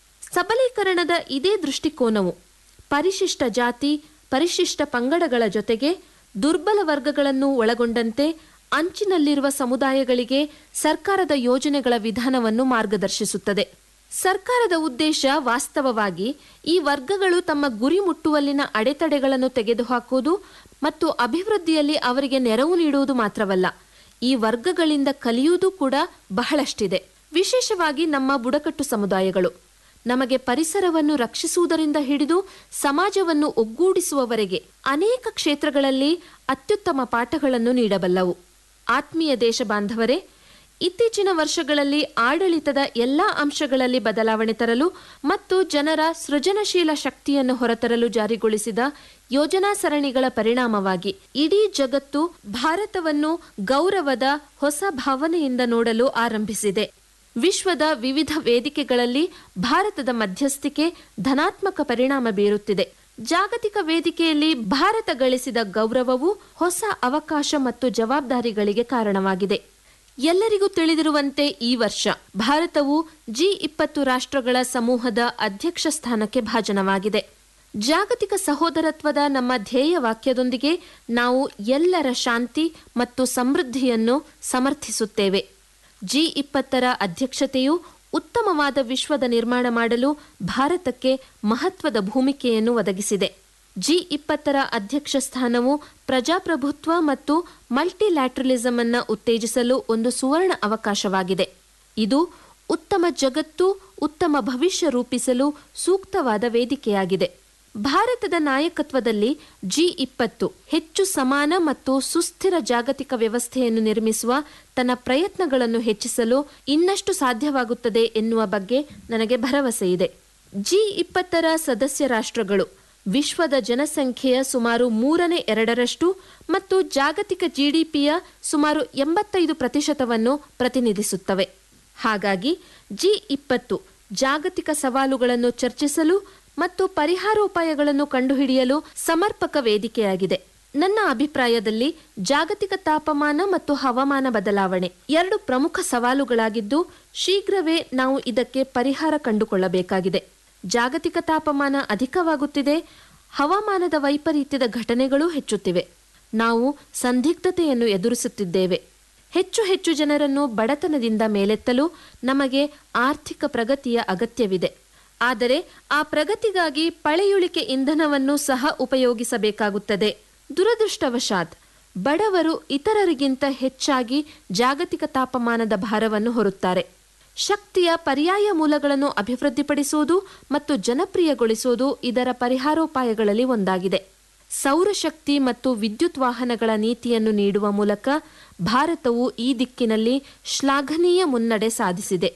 ಸಬಲೀಕರಣದ ಇದೇ ದೃಷ್ಟಿಕೋನವು ಪರಿಶಿಷ್ಟ ಜಾತಿ ಪರಿಶಿಷ್ಟ ಪಂಗಡಗಳ ಜೊತೆಗೆ ದುರ್ಬಲ ವರ್ಗಗಳನ್ನು ಒಳಗೊಂಡಂತೆ ಅಂಚಿನಲ್ಲಿರುವ ಸಮುದಾಯಗಳಿಗೆ ಸರ್ಕಾರದ ಯೋಜನೆಗಳ ವಿಧಾನವನ್ನು ಮಾರ್ಗದರ್ಶಿಸುತ್ತದೆ ಸರ್ಕಾರದ ಉದ್ದೇಶ ವಾಸ್ತವವಾಗಿ ಈ ವರ್ಗಗಳು ತಮ್ಮ ಗುರಿ ಮುಟ್ಟುವಲ್ಲಿನ ಅಡೆತಡೆಗಳನ್ನು ತೆಗೆದುಹಾಕುವುದು ಮತ್ತು ಅಭಿವೃದ್ಧಿಯಲ್ಲಿ ಅವರಿಗೆ ನೆರವು ನೀಡುವುದು ಮಾತ್ರವಲ್ಲ ಈ ವರ್ಗಗಳಿಂದ ಕಲಿಯುವುದು ಕೂಡ ಬಹಳಷ್ಟಿದೆ ವಿಶೇಷವಾಗಿ ನಮ್ಮ ಬುಡಕಟ್ಟು ಸಮುದಾಯಗಳು ನಮಗೆ ಪರಿಸರವನ್ನು ರಕ್ಷಿಸುವುದರಿಂದ ಹಿಡಿದು ಸಮಾಜವನ್ನು ಒಗ್ಗೂಡಿಸುವವರೆಗೆ ಅನೇಕ ಕ್ಷೇತ್ರಗಳಲ್ಲಿ ಅತ್ಯುತ್ತಮ ಪಾಠಗಳನ್ನು ನೀಡಬಲ್ಲವು ಆತ್ಮೀಯ ದೇಶ ಬಾಂಧವರೇ ಇತ್ತೀಚಿನ ವರ್ಷಗಳಲ್ಲಿ ಆಡಳಿತದ ಎಲ್ಲಾ ಅಂಶಗಳಲ್ಲಿ ಬದಲಾವಣೆ ತರಲು ಮತ್ತು ಜನರ ಸೃಜನಶೀಲ ಶಕ್ತಿಯನ್ನು ಹೊರತರಲು ಜಾರಿಗೊಳಿಸಿದ ಯೋಜನಾ ಸರಣಿಗಳ ಪರಿಣಾಮವಾಗಿ ಇಡೀ ಜಗತ್ತು ಭಾರತವನ್ನು ಗೌರವದ ಹೊಸ ಭಾವನೆಯಿಂದ ನೋಡಲು ಆರಂಭಿಸಿದೆ ವಿಶ್ವದ ವಿವಿಧ ವೇದಿಕೆಗಳಲ್ಲಿ ಭಾರತದ ಮಧ್ಯಸ್ಥಿಕೆ ಧನಾತ್ಮಕ ಪರಿಣಾಮ ಬೀರುತ್ತಿದೆ ಜಾಗತಿಕ ವೇದಿಕೆಯಲ್ಲಿ ಭಾರತ ಗಳಿಸಿದ ಗೌರವವು ಹೊಸ ಅವಕಾಶ ಮತ್ತು ಜವಾಬ್ದಾರಿಗಳಿಗೆ ಕಾರಣವಾಗಿದೆ ಎಲ್ಲರಿಗೂ ತಿಳಿದಿರುವಂತೆ ಈ ವರ್ಷ ಭಾರತವು ಜಿ ಇಪ್ಪತ್ತು ರಾಷ್ಟ್ರಗಳ ಸಮೂಹದ ಅಧ್ಯಕ್ಷ ಸ್ಥಾನಕ್ಕೆ ಭಾಜನವಾಗಿದೆ ಜಾಗತಿಕ ಸಹೋದರತ್ವದ ನಮ್ಮ ಧ್ಯೇಯ ವಾಕ್ಯದೊಂದಿಗೆ ನಾವು ಎಲ್ಲರ ಶಾಂತಿ ಮತ್ತು ಸಮೃದ್ಧಿಯನ್ನು ಸಮರ್ಥಿಸುತ್ತೇವೆ ಜಿ ಇಪ್ಪತ್ತರ ಅಧ್ಯಕ್ಷತೆಯು ಉತ್ತಮವಾದ ವಿಶ್ವದ ನಿರ್ಮಾಣ ಮಾಡಲು ಭಾರತಕ್ಕೆ ಮಹತ್ವದ ಭೂಮಿಕೆಯನ್ನು ಒದಗಿಸಿದೆ ಜಿ ಇಪ್ಪತ್ತರ ಅಧ್ಯಕ್ಷ ಸ್ಥಾನವು ಪ್ರಜಾಪ್ರಭುತ್ವ ಮತ್ತು ಮಲ್ಟಿಲ್ಯಾಟ್ರಲಿಸಂ ಅನ್ನು ಉತ್ತೇಜಿಸಲು ಒಂದು ಸುವರ್ಣ ಅವಕಾಶವಾಗಿದೆ ಇದು ಉತ್ತಮ ಜಗತ್ತು ಉತ್ತಮ ಭವಿಷ್ಯ ರೂಪಿಸಲು ಸೂಕ್ತವಾದ ವೇದಿಕೆಯಾಗಿದೆ ಭಾರತದ ನಾಯಕತ್ವದಲ್ಲಿ ಜಿ ಇಪ್ಪತ್ತು ಹೆಚ್ಚು ಸಮಾನ ಮತ್ತು ಸುಸ್ಥಿರ ಜಾಗತಿಕ ವ್ಯವಸ್ಥೆಯನ್ನು ನಿರ್ಮಿಸುವ ತನ್ನ ಪ್ರಯತ್ನಗಳನ್ನು ಹೆಚ್ಚಿಸಲು ಇನ್ನಷ್ಟು ಸಾಧ್ಯವಾಗುತ್ತದೆ ಎನ್ನುವ ಬಗ್ಗೆ ನನಗೆ ಭರವಸೆ ಇದೆ ಜಿ ಇಪ್ಪತ್ತರ ಸದಸ್ಯ ರಾಷ್ಟ್ರಗಳು ವಿಶ್ವದ ಜನಸಂಖ್ಯೆಯ ಸುಮಾರು ಮೂರನೇ ಎರಡರಷ್ಟು ಮತ್ತು ಜಾಗತಿಕ ಜಿಡಿಪಿಯ ಸುಮಾರು ಎಂಬತ್ತೈದು ಪ್ರತಿಶತವನ್ನು ಪ್ರತಿನಿಧಿಸುತ್ತವೆ ಹಾಗಾಗಿ ಜಿ ಇಪ್ಪತ್ತು ಜಾಗತಿಕ ಸವಾಲುಗಳನ್ನು ಚರ್ಚಿಸಲು ಮತ್ತು ಪರಿಹಾರೋಪಾಯಗಳನ್ನು ಕಂಡುಹಿಡಿಯಲು ಸಮರ್ಪಕ ವೇದಿಕೆಯಾಗಿದೆ ನನ್ನ ಅಭಿಪ್ರಾಯದಲ್ಲಿ ಜಾಗತಿಕ ತಾಪಮಾನ ಮತ್ತು ಹವಾಮಾನ ಬದಲಾವಣೆ ಎರಡು ಪ್ರಮುಖ ಸವಾಲುಗಳಾಗಿದ್ದು ಶೀಘ್ರವೇ ನಾವು ಇದಕ್ಕೆ ಪರಿಹಾರ ಕಂಡುಕೊಳ್ಳಬೇಕಾಗಿದೆ ಜಾಗತಿಕ ತಾಪಮಾನ ಅಧಿಕವಾಗುತ್ತಿದೆ ಹವಾಮಾನದ ವೈಪರೀತ್ಯದ ಘಟನೆಗಳೂ ಹೆಚ್ಚುತ್ತಿವೆ ನಾವು ಸಂದಿಗ್ಧತೆಯನ್ನು ಎದುರಿಸುತ್ತಿದ್ದೇವೆ ಹೆಚ್ಚು ಹೆಚ್ಚು ಜನರನ್ನು ಬಡತನದಿಂದ ಮೇಲೆತ್ತಲು ನಮಗೆ ಆರ್ಥಿಕ ಪ್ರಗತಿಯ ಅಗತ್ಯವಿದೆ ಆದರೆ ಆ ಪ್ರಗತಿಗಾಗಿ ಪಳೆಯುಳಿಕೆ ಇಂಧನವನ್ನು ಸಹ ಉಪಯೋಗಿಸಬೇಕಾಗುತ್ತದೆ ದುರದೃಷ್ಟವಶಾತ್ ಬಡವರು ಇತರರಿಗಿಂತ ಹೆಚ್ಚಾಗಿ ಜಾಗತಿಕ ತಾಪಮಾನದ ಭಾರವನ್ನು ಹೊರುತ್ತಾರೆ ಶಕ್ತಿಯ ಪರ್ಯಾಯ ಮೂಲಗಳನ್ನು ಅಭಿವೃದ್ಧಿಪಡಿಸುವುದು ಮತ್ತು ಜನಪ್ರಿಯಗೊಳಿಸುವುದು ಇದರ ಪರಿಹಾರೋಪಾಯಗಳಲ್ಲಿ ಒಂದಾಗಿದೆ ಸೌರಶಕ್ತಿ ಮತ್ತು ವಿದ್ಯುತ್ ವಾಹನಗಳ ನೀತಿಯನ್ನು ನೀಡುವ ಮೂಲಕ ಭಾರತವು ಈ ದಿಕ್ಕಿನಲ್ಲಿ ಶ್ಲಾಘನೀಯ ಮುನ್ನಡೆ ಸಾಧಿಸಿದೆ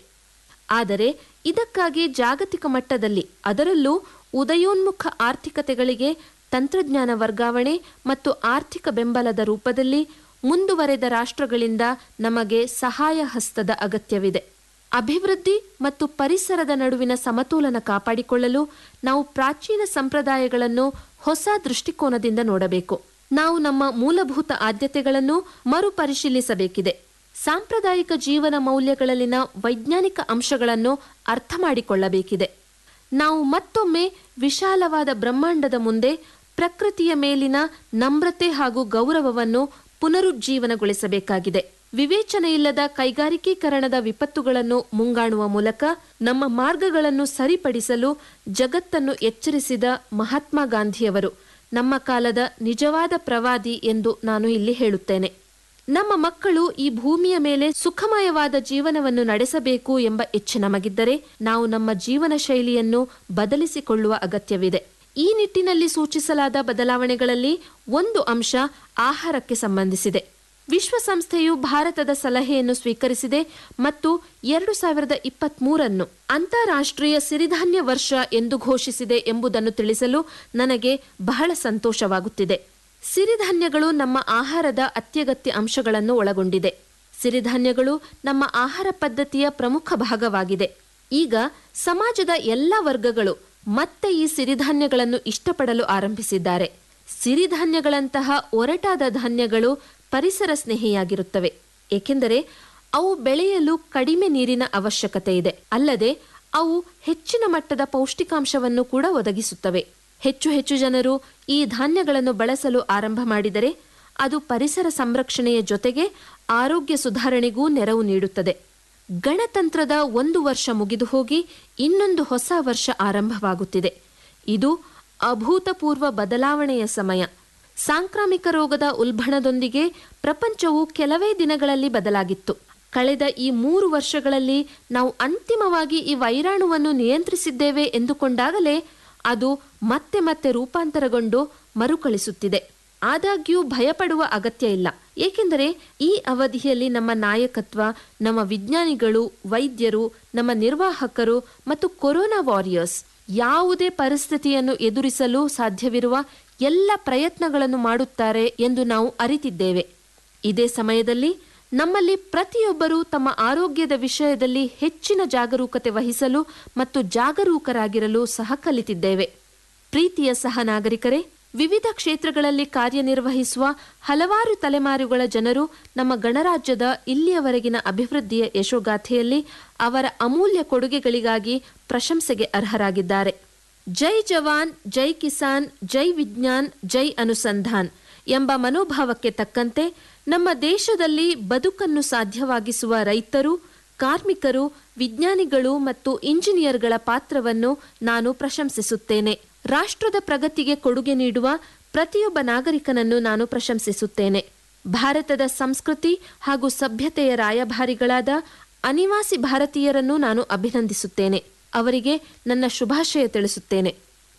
ಆದರೆ ಇದಕ್ಕಾಗಿ ಜಾಗತಿಕ ಮಟ್ಟದಲ್ಲಿ ಅದರಲ್ಲೂ ಉದಯೋನ್ಮುಖ ಆರ್ಥಿಕತೆಗಳಿಗೆ ತಂತ್ರಜ್ಞಾನ ವರ್ಗಾವಣೆ ಮತ್ತು ಆರ್ಥಿಕ ಬೆಂಬಲದ ರೂಪದಲ್ಲಿ ಮುಂದುವರೆದ ರಾಷ್ಟ್ರಗಳಿಂದ ನಮಗೆ ಸಹಾಯ ಹಸ್ತದ ಅಗತ್ಯವಿದೆ ಅಭಿವೃದ್ಧಿ ಮತ್ತು ಪರಿಸರದ ನಡುವಿನ ಸಮತೋಲನ ಕಾಪಾಡಿಕೊಳ್ಳಲು ನಾವು ಪ್ರಾಚೀನ ಸಂಪ್ರದಾಯಗಳನ್ನು ಹೊಸ ದೃಷ್ಟಿಕೋನದಿಂದ ನೋಡಬೇಕು ನಾವು ನಮ್ಮ ಮೂಲಭೂತ ಆದ್ಯತೆಗಳನ್ನು ಮರುಪರಿಶೀಲಿಸಬೇಕಿದೆ ಸಾಂಪ್ರದಾಯಿಕ ಜೀವನ ಮೌಲ್ಯಗಳಲ್ಲಿನ ವೈಜ್ಞಾನಿಕ ಅಂಶಗಳನ್ನು ಅರ್ಥ ಮಾಡಿಕೊಳ್ಳಬೇಕಿದೆ ನಾವು ಮತ್ತೊಮ್ಮೆ ವಿಶಾಲವಾದ ಬ್ರಹ್ಮಾಂಡದ ಮುಂದೆ ಪ್ರಕೃತಿಯ ಮೇಲಿನ ನಮ್ರತೆ ಹಾಗೂ ಗೌರವವನ್ನು ಪುನರುಜ್ಜೀವನಗೊಳಿಸಬೇಕಾಗಿದೆ ವಿವೇಚನೆಯಿಲ್ಲದ ಕೈಗಾರಿಕೀಕರಣದ ವಿಪತ್ತುಗಳನ್ನು ಮುಂಗಾಣುವ ಮೂಲಕ ನಮ್ಮ ಮಾರ್ಗಗಳನ್ನು ಸರಿಪಡಿಸಲು ಜಗತ್ತನ್ನು ಎಚ್ಚರಿಸಿದ ಮಹಾತ್ಮ ಗಾಂಧಿಯವರು ನಮ್ಮ ಕಾಲದ ನಿಜವಾದ ಪ್ರವಾದಿ ಎಂದು ನಾನು ಇಲ್ಲಿ ಹೇಳುತ್ತೇನೆ ನಮ್ಮ ಮಕ್ಕಳು ಈ ಭೂಮಿಯ ಮೇಲೆ ಸುಖಮಯವಾದ ಜೀವನವನ್ನು ನಡೆಸಬೇಕು ಎಂಬ ಇಚ್ಛೆ ನಮಗಿದ್ದರೆ ನಾವು ನಮ್ಮ ಜೀವನ ಶೈಲಿಯನ್ನು ಬದಲಿಸಿಕೊಳ್ಳುವ ಅಗತ್ಯವಿದೆ ಈ ನಿಟ್ಟಿನಲ್ಲಿ ಸೂಚಿಸಲಾದ ಬದಲಾವಣೆಗಳಲ್ಲಿ ಒಂದು ಅಂಶ ಆಹಾರಕ್ಕೆ ಸಂಬಂಧಿಸಿದೆ ವಿಶ್ವಸಂಸ್ಥೆಯು ಭಾರತದ ಸಲಹೆಯನ್ನು ಸ್ವೀಕರಿಸಿದೆ ಮತ್ತು ಎರಡು ಸಾವಿರದ ಇಪ್ಪತ್ಮೂರನ್ನು ಅಂತಾರಾಷ್ಟ್ರೀಯ ಸಿರಿಧಾನ್ಯ ವರ್ಷ ಎಂದು ಘೋಷಿಸಿದೆ ಎಂಬುದನ್ನು ತಿಳಿಸಲು ನನಗೆ ಬಹಳ ಸಂತೋಷವಾಗುತ್ತಿದೆ ಸಿರಿಧಾನ್ಯಗಳು ನಮ್ಮ ಆಹಾರದ ಅತ್ಯಗತ್ಯ ಅಂಶಗಳನ್ನು ಒಳಗೊಂಡಿದೆ ಸಿರಿಧಾನ್ಯಗಳು ನಮ್ಮ ಆಹಾರ ಪದ್ಧತಿಯ ಪ್ರಮುಖ ಭಾಗವಾಗಿದೆ ಈಗ ಸಮಾಜದ ಎಲ್ಲ ವರ್ಗಗಳು ಮತ್ತೆ ಈ ಸಿರಿಧಾನ್ಯಗಳನ್ನು ಇಷ್ಟಪಡಲು ಆರಂಭಿಸಿದ್ದಾರೆ ಸಿರಿಧಾನ್ಯಗಳಂತಹ ಒರಟಾದ ಧಾನ್ಯಗಳು ಪರಿಸರ ಸ್ನೇಹಿಯಾಗಿರುತ್ತವೆ ಏಕೆಂದರೆ ಅವು ಬೆಳೆಯಲು ಕಡಿಮೆ ನೀರಿನ ಅವಶ್ಯಕತೆ ಇದೆ ಅಲ್ಲದೆ ಅವು ಹೆಚ್ಚಿನ ಮಟ್ಟದ ಪೌಷ್ಟಿಕಾಂಶವನ್ನು ಕೂಡ ಒದಗಿಸುತ್ತವೆ ಹೆಚ್ಚು ಹೆಚ್ಚು ಜನರು ಈ ಧಾನ್ಯಗಳನ್ನು ಬಳಸಲು ಆರಂಭ ಮಾಡಿದರೆ ಅದು ಪರಿಸರ ಸಂರಕ್ಷಣೆಯ ಜೊತೆಗೆ ಆರೋಗ್ಯ ಸುಧಾರಣೆಗೂ ನೆರವು ನೀಡುತ್ತದೆ ಗಣತಂತ್ರದ ಒಂದು ವರ್ಷ ಮುಗಿದು ಹೋಗಿ ಇನ್ನೊಂದು ಹೊಸ ವರ್ಷ ಆರಂಭವಾಗುತ್ತಿದೆ ಇದು ಅಭೂತಪೂರ್ವ ಬದಲಾವಣೆಯ ಸಮಯ ಸಾಂಕ್ರಾಮಿಕ ರೋಗದ ಉಲ್ಬಣದೊಂದಿಗೆ ಪ್ರಪಂಚವು ಕೆಲವೇ ದಿನಗಳಲ್ಲಿ ಬದಲಾಗಿತ್ತು ಕಳೆದ ಈ ಮೂರು ವರ್ಷಗಳಲ್ಲಿ ನಾವು ಅಂತಿಮವಾಗಿ ಈ ವೈರಾಣುವನ್ನು ನಿಯಂತ್ರಿಸಿದ್ದೇವೆ ಎಂದುಕೊಂಡಾಗಲೇ ಅದು ಮತ್ತೆ ಮತ್ತೆ ರೂಪಾಂತರಗೊಂಡು ಮರುಕಳಿಸುತ್ತಿದೆ ಆದಾಗ್ಯೂ ಭಯಪಡುವ ಅಗತ್ಯ ಇಲ್ಲ ಏಕೆಂದರೆ ಈ ಅವಧಿಯಲ್ಲಿ ನಮ್ಮ ನಾಯಕತ್ವ ನಮ್ಮ ವಿಜ್ಞಾನಿಗಳು ವೈದ್ಯರು ನಮ್ಮ ನಿರ್ವಾಹಕರು ಮತ್ತು ಕೊರೋನಾ ವಾರಿಯರ್ಸ್ ಯಾವುದೇ ಪರಿಸ್ಥಿತಿಯನ್ನು ಎದುರಿಸಲು ಸಾಧ್ಯವಿರುವ ಎಲ್ಲ ಪ್ರಯತ್ನಗಳನ್ನು ಮಾಡುತ್ತಾರೆ ಎಂದು ನಾವು ಅರಿತಿದ್ದೇವೆ ಇದೇ ಸಮಯದಲ್ಲಿ ನಮ್ಮಲ್ಲಿ ಪ್ರತಿಯೊಬ್ಬರೂ ತಮ್ಮ ಆರೋಗ್ಯದ ವಿಷಯದಲ್ಲಿ ಹೆಚ್ಚಿನ ಜಾಗರೂಕತೆ ವಹಿಸಲು ಮತ್ತು ಜಾಗರೂಕರಾಗಿರಲು ಸಹ ಕಲಿತಿದ್ದೇವೆ ಪ್ರೀತಿಯ ಸಹ ನಾಗರಿಕರೇ ವಿವಿಧ ಕ್ಷೇತ್ರಗಳಲ್ಲಿ ಕಾರ್ಯನಿರ್ವಹಿಸುವ ಹಲವಾರು ತಲೆಮಾರುಗಳ ಜನರು ನಮ್ಮ ಗಣರಾಜ್ಯದ ಇಲ್ಲಿಯವರೆಗಿನ ಅಭಿವೃದ್ಧಿಯ ಯಶೋಗಾಥೆಯಲ್ಲಿ ಅವರ ಅಮೂಲ್ಯ ಕೊಡುಗೆಗಳಿಗಾಗಿ ಪ್ರಶಂಸೆಗೆ ಅರ್ಹರಾಗಿದ್ದಾರೆ ಜೈ ಜವಾನ್ ಜೈ ಕಿಸಾನ್ ಜೈ ವಿಜ್ಞಾನ್ ಜೈ ಅನುಸಂಧಾನ್ ಎಂಬ ಮನೋಭಾವಕ್ಕೆ ತಕ್ಕಂತೆ ನಮ್ಮ ದೇಶದಲ್ಲಿ ಬದುಕನ್ನು ಸಾಧ್ಯವಾಗಿಸುವ ರೈತರು ಕಾರ್ಮಿಕರು ವಿಜ್ಞಾನಿಗಳು ಮತ್ತು ಇಂಜಿನಿಯರ್ಗಳ ಪಾತ್ರವನ್ನು ನಾನು ಪ್ರಶಂಸಿಸುತ್ತೇನೆ ರಾಷ್ಟ್ರದ ಪ್ರಗತಿಗೆ ಕೊಡುಗೆ ನೀಡುವ ಪ್ರತಿಯೊಬ್ಬ ನಾಗರಿಕನನ್ನು ನಾನು ಪ್ರಶಂಸಿಸುತ್ತೇನೆ ಭಾರತದ ಸಂಸ್ಕೃತಿ ಹಾಗೂ ಸಭ್ಯತೆಯ ರಾಯಭಾರಿಗಳಾದ ಅನಿವಾಸಿ ಭಾರತೀಯರನ್ನು ನಾನು ಅಭಿನಂದಿಸುತ್ತೇನೆ ಅವರಿಗೆ ನನ್ನ ಶುಭಾಶಯ ತಿಳಿಸುತ್ತೇನೆ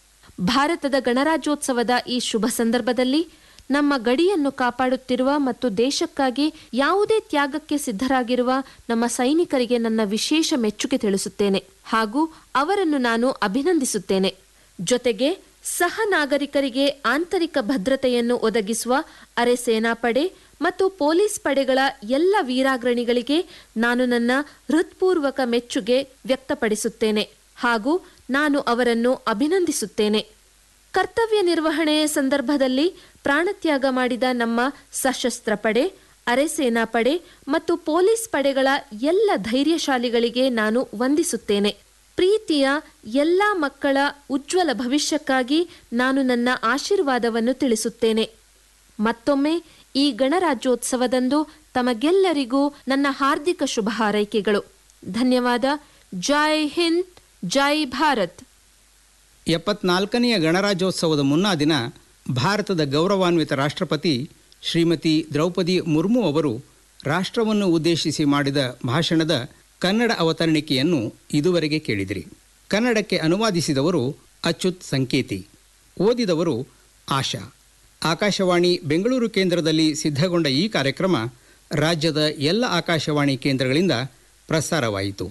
ಭಾರತದ ಗಣರಾಜ್ಯೋತ್ಸವದ ಈ ಶುಭ ಸಂದರ್ಭದಲ್ಲಿ ನಮ್ಮ ಗಡಿಯನ್ನು ಕಾಪಾಡುತ್ತಿರುವ ಮತ್ತು ದೇಶಕ್ಕಾಗಿ ಯಾವುದೇ ತ್ಯಾಗಕ್ಕೆ ಸಿದ್ಧರಾಗಿರುವ ನಮ್ಮ ಸೈನಿಕರಿಗೆ ನನ್ನ ವಿಶೇಷ ಮೆಚ್ಚುಗೆ ತಿಳಿಸುತ್ತೇನೆ ಹಾಗೂ ಅವರನ್ನು ನಾನು ಅಭಿನಂದಿಸುತ್ತೇನೆ ಜೊತೆಗೆ ಸಹ ನಾಗರಿಕರಿಗೆ ಆಂತರಿಕ ಭದ್ರತೆಯನ್ನು ಒದಗಿಸುವ ಅರೆ ಸೇನಾಪಡೆ ಮತ್ತು ಪೊಲೀಸ್ ಪಡೆಗಳ ಎಲ್ಲ ವೀರಾಗ್ರಣಿಗಳಿಗೆ ನಾನು ನನ್ನ ಹೃತ್ಪೂರ್ವಕ ಮೆಚ್ಚುಗೆ ವ್ಯಕ್ತಪಡಿಸುತ್ತೇನೆ ಹಾಗೂ ನಾನು ಅವರನ್ನು ಅಭಿನಂದಿಸುತ್ತೇನೆ ಕರ್ತವ್ಯ ನಿರ್ವಹಣೆಯ ಸಂದರ್ಭದಲ್ಲಿ ಪ್ರಾಣತ್ಯಾಗ ಮಾಡಿದ ನಮ್ಮ ಸಶಸ್ತ್ರ ಪಡೆ ಅರೆ ಸೇನಾಪಡೆ ಮತ್ತು ಪೊಲೀಸ್ ಪಡೆಗಳ ಎಲ್ಲ ಧೈರ್ಯಶಾಲಿಗಳಿಗೆ ನಾನು ವಂದಿಸುತ್ತೇನೆ ಪ್ರೀತಿಯ ಎಲ್ಲ ಮಕ್ಕಳ ಉಜ್ವಲ ಭವಿಷ್ಯಕ್ಕಾಗಿ ನಾನು ನನ್ನ ಆಶೀರ್ವಾದವನ್ನು ತಿಳಿಸುತ್ತೇನೆ ಮತ್ತೊಮ್ಮೆ ಈ ಗಣರಾಜ್ಯೋತ್ಸವದಂದು ತಮಗೆಲ್ಲರಿಗೂ ನನ್ನ ಹಾರ್ದಿಕ ಶುಭ ಹಾರೈಕೆಗಳು ಧನ್ಯವಾದ ಜೈ ಹಿಂದ್ ಜೈ ಭಾರತ್ ಎಪ್ಪತ್ನಾಲ್ಕನೆಯ ಗಣರಾಜ್ಯೋತ್ಸವದ ಮುನ್ನಾ ದಿನ ಭಾರತದ ಗೌರವಾನ್ವಿತ ರಾಷ್ಟ್ರಪತಿ ಶ್ರೀಮತಿ ದ್ರೌಪದಿ ಮುರ್ಮು ಅವರು ರಾಷ್ಟ್ರವನ್ನು ಉದ್ದೇಶಿಸಿ ಮಾಡಿದ ಭಾಷಣದ ಕನ್ನಡ ಅವತರಣಿಕೆಯನ್ನು ಇದುವರೆಗೆ ಕೇಳಿದಿರಿ ಕನ್ನಡಕ್ಕೆ ಅನುವಾದಿಸಿದವರು ಅಚ್ಯುತ್ ಸಂಕೇತಿ ಓದಿದವರು ಆಶಾ ಆಕಾಶವಾಣಿ ಬೆಂಗಳೂರು ಕೇಂದ್ರದಲ್ಲಿ ಸಿದ್ಧಗೊಂಡ ಈ ಕಾರ್ಯಕ್ರಮ ರಾಜ್ಯದ ಎಲ್ಲ ಆಕಾಶವಾಣಿ ಕೇಂದ್ರಗಳಿಂದ ಪ್ರಸಾರವಾಯಿತು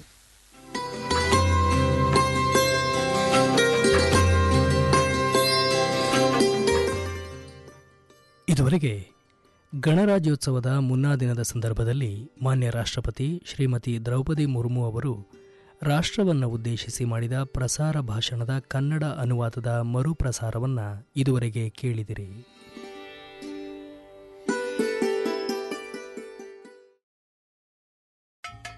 ಇದುವರೆಗೆ ಗಣರಾಜ್ಯೋತ್ಸವದ ಮುನ್ನಾ ದಿನದ ಸಂದರ್ಭದಲ್ಲಿ ಮಾನ್ಯ ರಾಷ್ಟ್ರಪತಿ ಶ್ರೀಮತಿ ದ್ರೌಪದಿ ಮುರ್ಮು ಅವರು ರಾಷ್ಟ್ರವನ್ನು ಉದ್ದೇಶಿಸಿ ಮಾಡಿದ ಪ್ರಸಾರ ಭಾಷಣದ ಕನ್ನಡ ಅನುವಾದದ ಮರುಪ್ರಸಾರವನ್ನು ಇದುವರೆಗೆ ಕೇಳಿದಿರಿ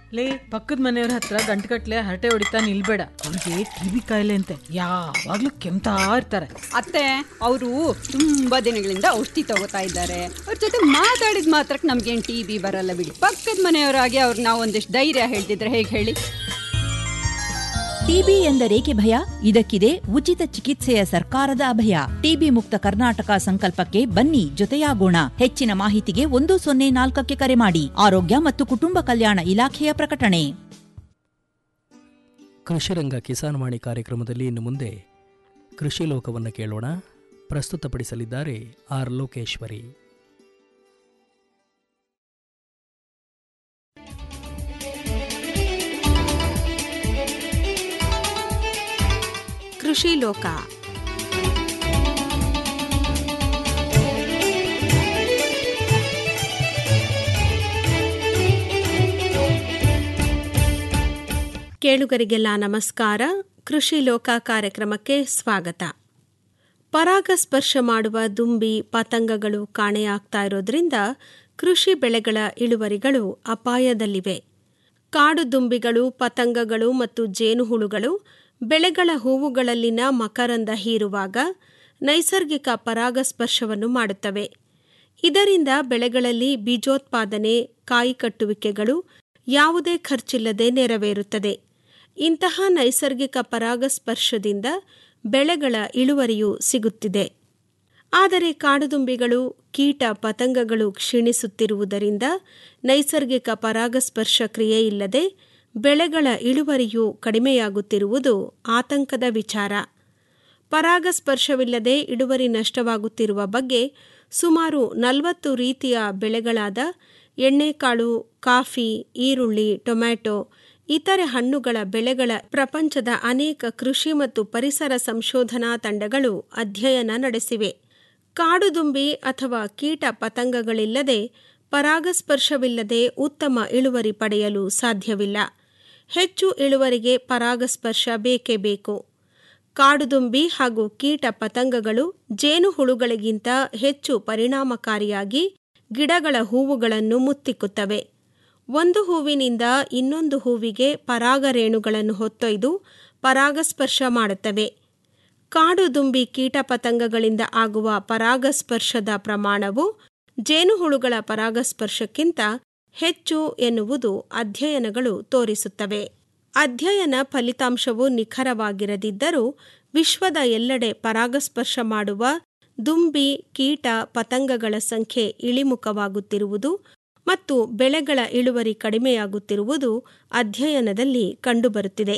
ಲೇ ಪಕ್ಕದ ಮನೆಯವ್ರ ಹತ್ರ ಗಂಟುಗಟ್ಲೆ ಹರಟೆ ಹೊಡಿತಾ ನಿಲ್ಬೇಡ ಅವ್ರಿಗೆ ಕಿವಿ ಕಾಯಿಲೆ ಅಂತೆ ಯಾವಾಗ್ಲೂ ಕೆಮ್ತಾ ಇರ್ತಾರೆ ಅತ್ತೆ ಅವರು ತುಂಬಾ ದಿನಗಳಿಂದ ಔಷಧಿ ತಗೋತಾ ಇದ್ದಾರೆ ಅವ್ರ ಜೊತೆ ಮಾತಾಡಿದ ಮಾತ್ರಕ್ಕೆ ನಮ್ಗೇನ್ ಟಿ ಬಿ ಬರಲ್ಲ ಬಿಡಿ ಪಕ್ಕದ ಮನೆಯವರಾಗಿ ಅವ್ರು ನಾವು ಒಂದಿಷ್ಟು ಧೈರ್ಯ ಹೇಳ್ತಿದ್ರೆ ಹೇಗೆ ಹೇಳಿ ಟಿಬಿ ಎಂದರೇಕೆ ಭಯ ಇದಕ್ಕಿದೆ ಉಚಿತ ಚಿಕಿತ್ಸೆಯ ಸರ್ಕಾರದ ಅಭಯ ಟಿಬಿ ಮುಕ್ತ ಕರ್ನಾಟಕ ಸಂಕಲ್ಪಕ್ಕೆ ಬನ್ನಿ ಜೊತೆಯಾಗೋಣ ಹೆಚ್ಚಿನ ಮಾಹಿತಿಗೆ ಒಂದು ಸೊನ್ನೆ ನಾಲ್ಕಕ್ಕೆ ಕರೆ ಮಾಡಿ ಆರೋಗ್ಯ ಮತ್ತು ಕುಟುಂಬ ಕಲ್ಯಾಣ ಇಲಾಖೆಯ ಪ್ರಕಟಣೆ ಕೃಷಿರಂಗ ಕಿಸಾನ್ ವಾಣಿ ಕಾರ್ಯಕ್ರಮದಲ್ಲಿ ಇನ್ನು ಮುಂದೆ ಕೃಷಿ ಲೋಕವನ್ನು ಕೇಳೋಣ ಪ್ರಸ್ತುತಪಡಿಸಲಿದ್ದಾರೆ ಆರ್ ಲೋಕೇಶ್ವರಿ ಕೃಷಿ ಲೋಕ ಕೇಳುಗರಿಗೆಲ್ಲ ನಮಸ್ಕಾರ ಕೃಷಿ ಲೋಕ ಕಾರ್ಯಕ್ರಮಕ್ಕೆ ಸ್ವಾಗತ ಪರಾಗಸ್ಪರ್ಶ ಮಾಡುವ ದುಂಬಿ ಪತಂಗಗಳು ಕಾಣೆಯಾಗ್ತಾ ಇರೋದ್ರಿಂದ ಕೃಷಿ ಬೆಳೆಗಳ ಇಳುವರಿಗಳು ಅಪಾಯದಲ್ಲಿವೆ ಕಾಡು ದುಂಬಿಗಳು ಪತಂಗಗಳು ಮತ್ತು ಜೇನುಹುಳುಗಳು ಬೆಳೆಗಳ ಹೂವುಗಳಲ್ಲಿನ ಮಕರಂದ ಹೀರುವಾಗ ನೈಸರ್ಗಿಕ ಪರಾಗಸ್ಪರ್ಶವನ್ನು ಮಾಡುತ್ತವೆ ಇದರಿಂದ ಬೆಳೆಗಳಲ್ಲಿ ಬೀಜೋತ್ಪಾದನೆ ಕಾಯಿ ಕಟ್ಟುವಿಕೆಗಳು ಯಾವುದೇ ಖರ್ಚಿಲ್ಲದೆ ನೆರವೇರುತ್ತದೆ ಇಂತಹ ನೈಸರ್ಗಿಕ ಪರಾಗಸ್ಪರ್ಶದಿಂದ ಬೆಳೆಗಳ ಇಳುವರಿಯು ಸಿಗುತ್ತಿದೆ ಆದರೆ ಕಾಡುದುಂಬಿಗಳು ಕೀಟ ಪತಂಗಗಳು ಕ್ಷೀಣಿಸುತ್ತಿರುವುದರಿಂದ ನೈಸರ್ಗಿಕ ಪರಾಗಸ್ಪರ್ಶ ಕ್ರಿಯೆ ಇಲ್ಲದೆ ಬೆಳೆಗಳ ಇಳುವರಿಯು ಕಡಿಮೆಯಾಗುತ್ತಿರುವುದು ಆತಂಕದ ವಿಚಾರ ಪರಾಗಸ್ಪರ್ಶವಿಲ್ಲದೆ ಇಳುವರಿ ನಷ್ಟವಾಗುತ್ತಿರುವ ಬಗ್ಗೆ ಸುಮಾರು ನಲವತ್ತು ರೀತಿಯ ಬೆಳೆಗಳಾದ ಎಣ್ಣೆಕಾಳು ಕಾಫಿ ಈರುಳ್ಳಿ ಟೊಮ್ಯಾಟೊ ಇತರೆ ಹಣ್ಣುಗಳ ಬೆಳೆಗಳ ಪ್ರಪಂಚದ ಅನೇಕ ಕೃಷಿ ಮತ್ತು ಪರಿಸರ ಸಂಶೋಧನಾ ತಂಡಗಳು ಅಧ್ಯಯನ ನಡೆಸಿವೆ ಕಾಡುದುಂಬಿ ಅಥವಾ ಕೀಟ ಪತಂಗಗಳಿಲ್ಲದೆ ಪರಾಗಸ್ಪರ್ಶವಿಲ್ಲದೆ ಉತ್ತಮ ಇಳುವರಿ ಪಡೆಯಲು ಸಾಧ್ಯವಿಲ್ಲ ಹೆಚ್ಚು ಇಳುವರಿಗೆ ಪರಾಗಸ್ಪರ್ಶ ಬೇಕೇ ಬೇಕು ಕಾಡುದುಂಬಿ ಹಾಗೂ ಕೀಟ ಪತಂಗಗಳು ಜೇನುಹುಳುಗಳಿಗಿಂತ ಹೆಚ್ಚು ಪರಿಣಾಮಕಾರಿಯಾಗಿ ಗಿಡಗಳ ಹೂವುಗಳನ್ನು ಮುತ್ತಿಕ್ಕುತ್ತವೆ ಒಂದು ಹೂವಿನಿಂದ ಇನ್ನೊಂದು ಹೂವಿಗೆ ಪರಾಗರೇಣುಗಳನ್ನು ಹೊತ್ತೊಯ್ದು ಪರಾಗಸ್ಪರ್ಶ ಮಾಡುತ್ತವೆ ಕಾಡುದುಂಬಿ ಕೀಟ ಪತಂಗಗಳಿಂದ ಆಗುವ ಪರಾಗಸ್ಪರ್ಶದ ಪ್ರಮಾಣವು ಜೇನುಹುಳುಗಳ ಪರಾಗಸ್ಪರ್ಶಕ್ಕಿಂತ ಹೆಚ್ಚು ಎನ್ನುವುದು ಅಧ್ಯಯನಗಳು ತೋರಿಸುತ್ತವೆ ಅಧ್ಯಯನ ಫಲಿತಾಂಶವು ನಿಖರವಾಗಿರದಿದ್ದರೂ ವಿಶ್ವದ ಎಲ್ಲೆಡೆ ಪರಾಗಸ್ಪರ್ಶ ಮಾಡುವ ದುಂಬಿ ಕೀಟ ಪತಂಗಗಳ ಸಂಖ್ಯೆ ಇಳಿಮುಖವಾಗುತ್ತಿರುವುದು ಮತ್ತು ಬೆಳೆಗಳ ಇಳುವರಿ ಕಡಿಮೆಯಾಗುತ್ತಿರುವುದು ಅಧ್ಯಯನದಲ್ಲಿ ಕಂಡುಬರುತ್ತಿದೆ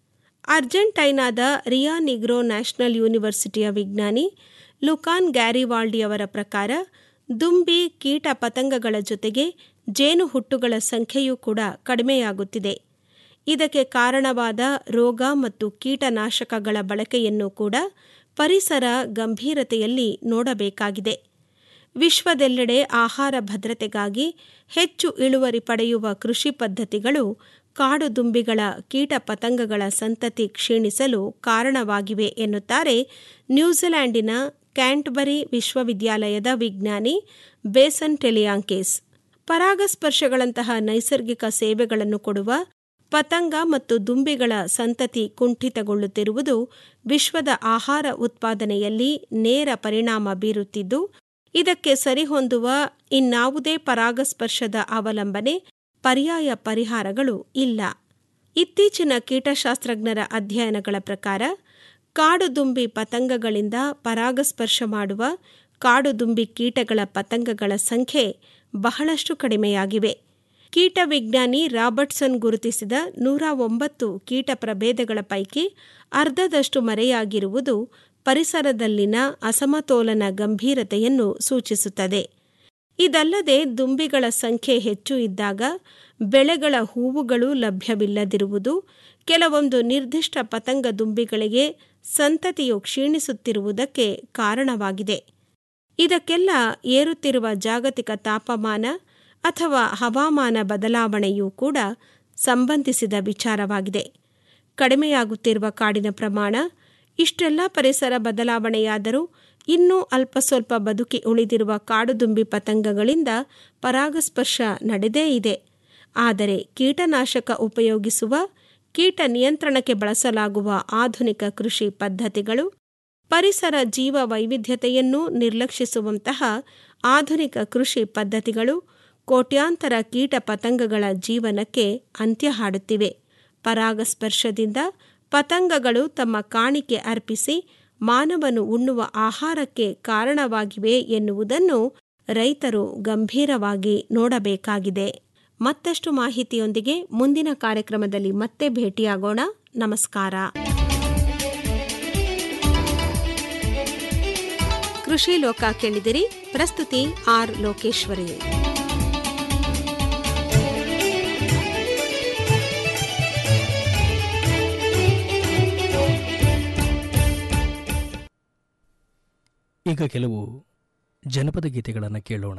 ಅರ್ಜೆಂಟೈನಾದ ರಿಯಾ ನಿಗ್ರೋ ನ್ಯಾಷನಲ್ ಯೂನಿವರ್ಸಿಟಿಯ ವಿಜ್ಞಾನಿ ಲುಕಾನ್ ಗ್ಯಾರಿವಾಲ್ಡಿಯವರ ಪ್ರಕಾರ ದುಂಬಿ ಕೀಟ ಪತಂಗಗಳ ಜೊತೆಗೆ ಜೇನು ಹುಟ್ಟುಗಳ ಸಂಖ್ಯೆಯೂ ಕೂಡ ಕಡಿಮೆಯಾಗುತ್ತಿದೆ ಇದಕ್ಕೆ ಕಾರಣವಾದ ರೋಗ ಮತ್ತು ಕೀಟನಾಶಕಗಳ ಬಳಕೆಯನ್ನು ಕೂಡ ಪರಿಸರ ಗಂಭೀರತೆಯಲ್ಲಿ ನೋಡಬೇಕಾಗಿದೆ ವಿಶ್ವದೆಲ್ಲೆಡೆ ಆಹಾರ ಭದ್ರತೆಗಾಗಿ ಹೆಚ್ಚು ಇಳುವರಿ ಪಡೆಯುವ ಕೃಷಿ ಪದ್ಧತಿಗಳು ಕಾಡು ದುಂಬಿಗಳ ಕೀಟ ಪತಂಗಗಳ ಸಂತತಿ ಕ್ಷೀಣಿಸಲು ಕಾರಣವಾಗಿವೆ ಎನ್ನುತ್ತಾರೆ ನ್ಯೂಜಿಲೆಂಡಿನ ಕ್ಯಾಂಟ್ಬರಿ ವಿಶ್ವವಿದ್ಯಾಲಯದ ವಿಜ್ಞಾನಿ ಬೇಸನ್ ಟೆಲಿಯಾಂಕೇಸ್ ಪರಾಗಸ್ಪರ್ಶಗಳಂತಹ ನೈಸರ್ಗಿಕ ಸೇವೆಗಳನ್ನು ಕೊಡುವ ಪತಂಗ ಮತ್ತು ದುಂಬಿಗಳ ಸಂತತಿ ಕುಂಠಿತಗೊಳ್ಳುತ್ತಿರುವುದು ವಿಶ್ವದ ಆಹಾರ ಉತ್ಪಾದನೆಯಲ್ಲಿ ನೇರ ಪರಿಣಾಮ ಬೀರುತ್ತಿದ್ದು ಇದಕ್ಕೆ ಸರಿಹೊಂದುವ ಇನ್ನಾವುದೇ ಪರಾಗಸ್ಪರ್ಶದ ಅವಲಂಬನೆ ಪರ್ಯಾಯ ಪರಿಹಾರಗಳು ಇಲ್ಲ ಇತ್ತೀಚಿನ ಕೀಟಶಾಸ್ತ್ರಜ್ಞರ ಅಧ್ಯಯನಗಳ ಪ್ರಕಾರ ಕಾಡುದುಂಬಿ ಪತಂಗಗಳಿಂದ ಪರಾಗಸ್ಪರ್ಶ ಮಾಡುವ ಕಾಡುದುಂಬಿ ಕೀಟಗಳ ಪತಂಗಗಳ ಸಂಖ್ಯೆ ಬಹಳಷ್ಟು ಕಡಿಮೆಯಾಗಿವೆ ಕೀಟ ವಿಜ್ಞಾನಿ ರಾಬರ್ಟ್ಸನ್ ಗುರುತಿಸಿದ ನೂರ ಒಂಬತ್ತು ಕೀಟ ಪ್ರಭೇದಗಳ ಪೈಕಿ ಅರ್ಧದಷ್ಟು ಮರೆಯಾಗಿರುವುದು ಪರಿಸರದಲ್ಲಿನ ಅಸಮತೋಲನ ಗಂಭೀರತೆಯನ್ನು ಸೂಚಿಸುತ್ತದೆ ಇದಲ್ಲದೆ ದುಂಬಿಗಳ ಸಂಖ್ಯೆ ಹೆಚ್ಚು ಇದ್ದಾಗ ಬೆಳೆಗಳ ಹೂವುಗಳು ಲಭ್ಯವಿಲ್ಲದಿರುವುದು ಕೆಲವೊಂದು ನಿರ್ದಿಷ್ಟ ಪತಂಗ ದುಂಬಿಗಳಿಗೆ ಸಂತತಿಯು ಕ್ಷೀಣಿಸುತ್ತಿರುವುದಕ್ಕೆ ಕಾರಣವಾಗಿದೆ ಇದಕ್ಕೆಲ್ಲ ಏರುತ್ತಿರುವ ಜಾಗತಿಕ ತಾಪಮಾನ ಅಥವಾ ಹವಾಮಾನ ಬದಲಾವಣೆಯೂ ಕೂಡ ಸಂಬಂಧಿಸಿದ ವಿಚಾರವಾಗಿದೆ ಕಡಿಮೆಯಾಗುತ್ತಿರುವ ಕಾಡಿನ ಪ್ರಮಾಣ ಇಷ್ಟೆಲ್ಲ ಪರಿಸರ ಬದಲಾವಣೆಯಾದರೂ ಇನ್ನೂ ಅಲ್ಪ ಸ್ವಲ್ಪ ಬದುಕಿ ಉಳಿದಿರುವ ಕಾಡುದುಂಬಿ ಪತಂಗಗಳಿಂದ ಪರಾಗಸ್ಪರ್ಶ ನಡೆದೇ ಇದೆ ಆದರೆ ಕೀಟನಾಶಕ ಉಪಯೋಗಿಸುವ ಕೀಟ ನಿಯಂತ್ರಣಕ್ಕೆ ಬಳಸಲಾಗುವ ಆಧುನಿಕ ಕೃಷಿ ಪದ್ಧತಿಗಳು ಪರಿಸರ ಜೀವ ವೈವಿಧ್ಯತೆಯನ್ನೂ ನಿರ್ಲಕ್ಷಿಸುವಂತಹ ಆಧುನಿಕ ಕೃಷಿ ಪದ್ಧತಿಗಳು ಕೋಟ್ಯಾಂತರ ಕೀಟ ಪತಂಗಗಳ ಜೀವನಕ್ಕೆ ಅಂತ್ಯ ಹಾಡುತ್ತಿವೆ ಪರಾಗಸ್ಪರ್ಶದಿಂದ ಪತಂಗಗಳು ತಮ್ಮ ಕಾಣಿಕೆ ಅರ್ಪಿಸಿ ಮಾನವನು ಉಣ್ಣುವ ಆಹಾರಕ್ಕೆ ಕಾರಣವಾಗಿವೆ ಎನ್ನುವುದನ್ನು ರೈತರು ಗಂಭೀರವಾಗಿ ನೋಡಬೇಕಾಗಿದೆ ಮತ್ತಷ್ಟು ಮಾಹಿತಿಯೊಂದಿಗೆ ಮುಂದಿನ ಕಾರ್ಯಕ್ರಮದಲ್ಲಿ ಮತ್ತೆ ಭೇಟಿಯಾಗೋಣ ನಮಸ್ಕಾರ ಕೃಷಿ ಲೋಕ ಕೇಳಿದಿರಿ ಪ್ರಸ್ತುತಿ ಆರ್ ಲೋಕೇಶ್ವರಿ ಈಗ ಕೆಲವು ಜನಪದ ಗೀತೆಗಳನ್ನು ಕೇಳೋಣ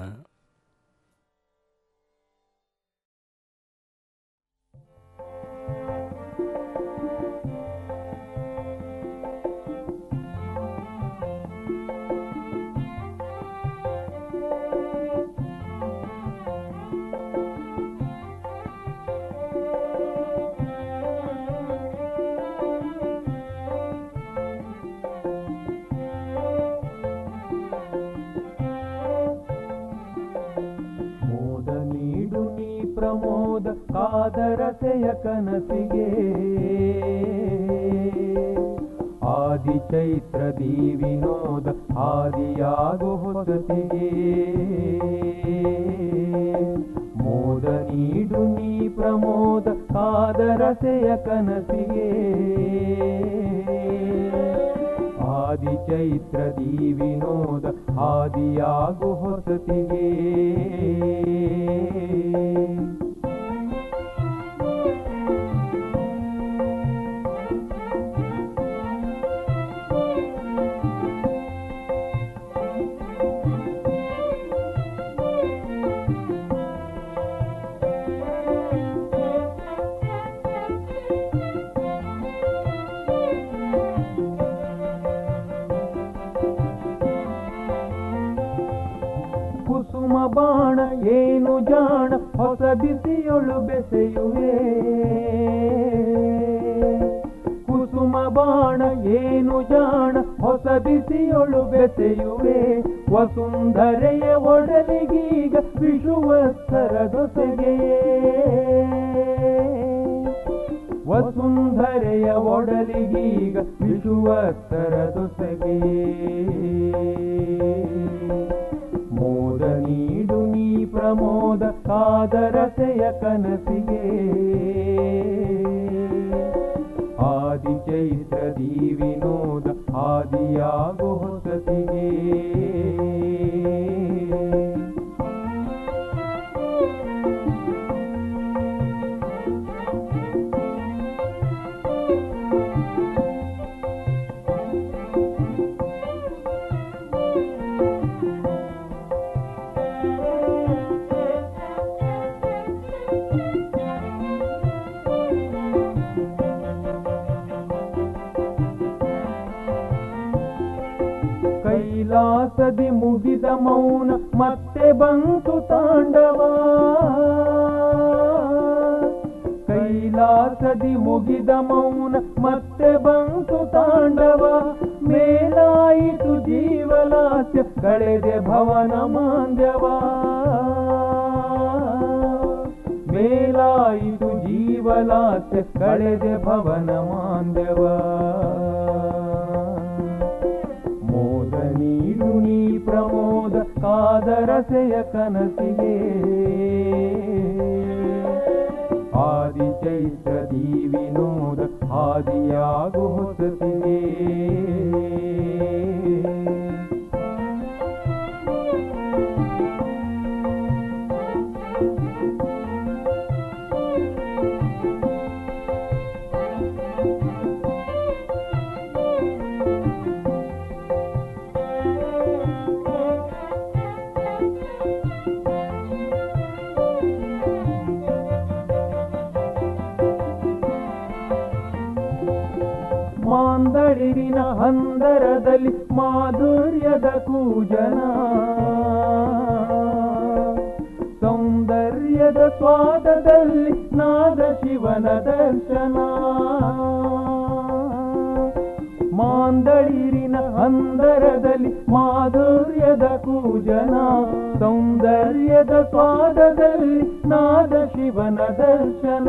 ಮೋದ ನೀಡು ನೀ ಪ್ರಮೋದ ಕಾದರಸೆಯ ಕನಸಿಗೆ ಆದಿ ಚೈತ್ರದಿ ವಿನೋದ ಆದಿಯಾಗು ಹೊಸತಿಗೆ ಮೋದ ನೀಡು ನೀ ಪ್ರಮೋದ ಕಾದರಸೆಯ ಕನಸಿಗೆ ಆದಿ ಚೈತ್ರದಿ ವಿನೋದ ಆದಿಯಾಗು ಹೊಸತಿಗೆ ಕುಸುಮ ಬಾಣ ಏನು ಜಾಣ ಹೊಸ ಬಿಸಿಯೊಳು ಬೆಸೆಯುವೆ ಕುಸುಮ ಬಾಣ ಏನು ಜಾಣ ಹೊಸ ಬಿಸಿಯೊಳು ಬೆಸೆಯುವೆ ವಸುಂಧರೆಯ ಒಡಲಿಗೀಗ ವಿಷುವತ್ಸರ ದೊಸೆಗೆಯೇ ವಸುಂಧರೆಯ ಒಡಲಿಗೀಗ ವಿಷುವತ್ಸರ ದೊಸೆಗೆಯೇ ಮೋದ ನೀಡು ನೀ ಪ್ರಮೋದ ಕಾದರಸೆಯ ಕನಸಿಗೆ ಆದಿ ಚೈತ್ರದಿ ವಿನೋದ ಆದಿಯಾಗು ಹೊಸತಿಗೆ ಕೈಲಾಸದಿ ಮುಗಿದ ಮೌನ ಮತ್ತೆ ಬಂತು ತಾಂಡವ ಕೈಲಾಸದಿ ಮುಗಿದ ಮೌನ ಮತ್ತೆ ಬಂತು ತಾಂಡವ ಮೇಲಾಯಿತು ಜೀವಲಾಸ್ಯ ಕಳೆದೆ ಭವನ ಮಾಂದ್ಯವ ಮೇಲಾಯಿತು ಜೀವಲಾಸ್ಯ ಕಳೆದೆ ಭವನ ಮಾಂದ್ಯವ ಮೋದ ನೀಡು ನೀ ಪ್ರಮೋದ ಕಾದರಸೆಯ ಕನಸಿಗೆ ಆದಿ ಚೈತ್ರದಿ ವಿನೋದ ಆದಿಯಾಗು ಹೊಸತಿಗೆ ಮಾಂದಳಿರಿನ ಹಂದರದಲ್ಲಿ ಮಾಧುರ್ಯದ ಕೂಜನ ಸೌಂದರ್ಯದ ಸೌಂದರ್ಯದ ಸ್ವಾದದಲ್ಲಿ ನಾದ ಶಿವನ ದರ್ಶನ ಮಾಂದಳಿರಿನ ಅಂದರದಲ್ಲಿ ಮಾಧುರ್ಯದ ಕೂಜನ ಸೌಂದರ್ಯದ ಸ್ವಾದದಲ್ಲಿ ನಾದ ಶಿವನ ದರ್ಶನ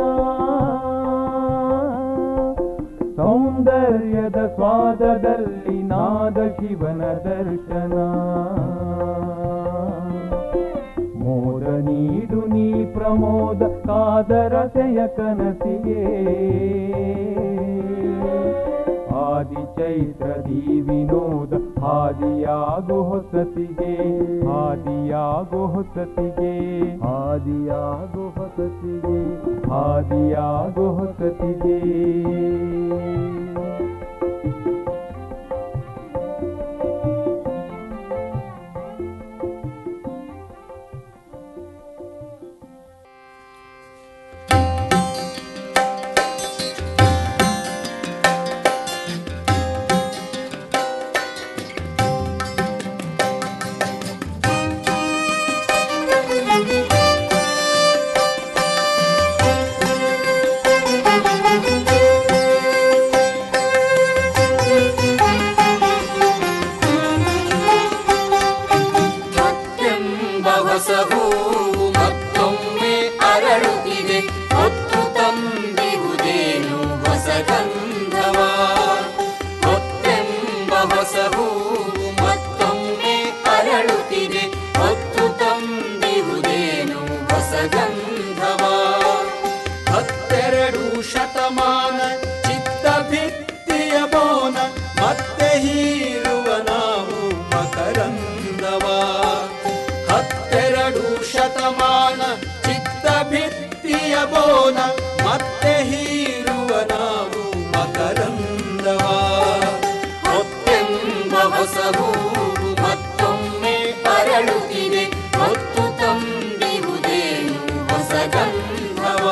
ಸೌಂದರ್ಯದ ಸ್ವಾದದಲ್ಲಿ ನಾದ ಶಿವನ ದರ್ಶನ ಮೋದ ನೀಡು ನೀ ಪ್ರಮೋದ ಕಾದರಸೆಯ ಕನಸಿಗೆ ಆದಿ ಚೈತ್ರದಿ ವಿನೋದ ಹಾದಿಯಾಗು ಹೊಸತಿಗೆ ಹಾದಿಯಾಗು ಹೊಸತಿಗೆ ಹಾದಿಯಾಗು ಹೊಸತಿಗೆ ಹಾದಿಯಾಗು ಹೊಸತಿಗೆ ಮತ್ತೆಂಬ ಹೊಸ ಹೂವು ಮತ್ತೊಮ್ಮೆ ಅರಳುತ್ತಿದೆ ಹೊತ್ತು ತಂದಿರುವುದೇನು ಹೊಸ ಗಂಧವ ಹೊತ್ತೆಂಬ ಹೊಸ ಹೂವು ಮತ್ತೊಮ್ಮೆ ಅರಳುತ್ತಿದೆ ಹೊತ್ತು ತಂದಿರುವುದೇನು ಹೊಸ ಗಂಧವ ಹತ್ತೆರಡು ಶತಮಾನ ಚಿತ್ತ ಭಿತ್ತಿಯ ಮೌನ ಮತ್ತೆ ಹೀರುವ ನಾವು ಮಕರಂದವ ಹತ್ತೆರಡು ಶತಮಾನ ಚಿತ್ತ ಭಿತ್ತಿಯ ಬೋನ ಮತ್ತೆ ಹೀರುವ ನಾವು ಮಕರಂದವ ಹೊತ್ತೆಂಬ ಹೊಸ ಹೂವು ಮತ್ತೊಮ್ಮೆ ಅರಳುತ್ತಿದೆ ಹೊತ್ತು ತಂದಿರುವುದೇನು ಹೊಸ ಗಂಧವ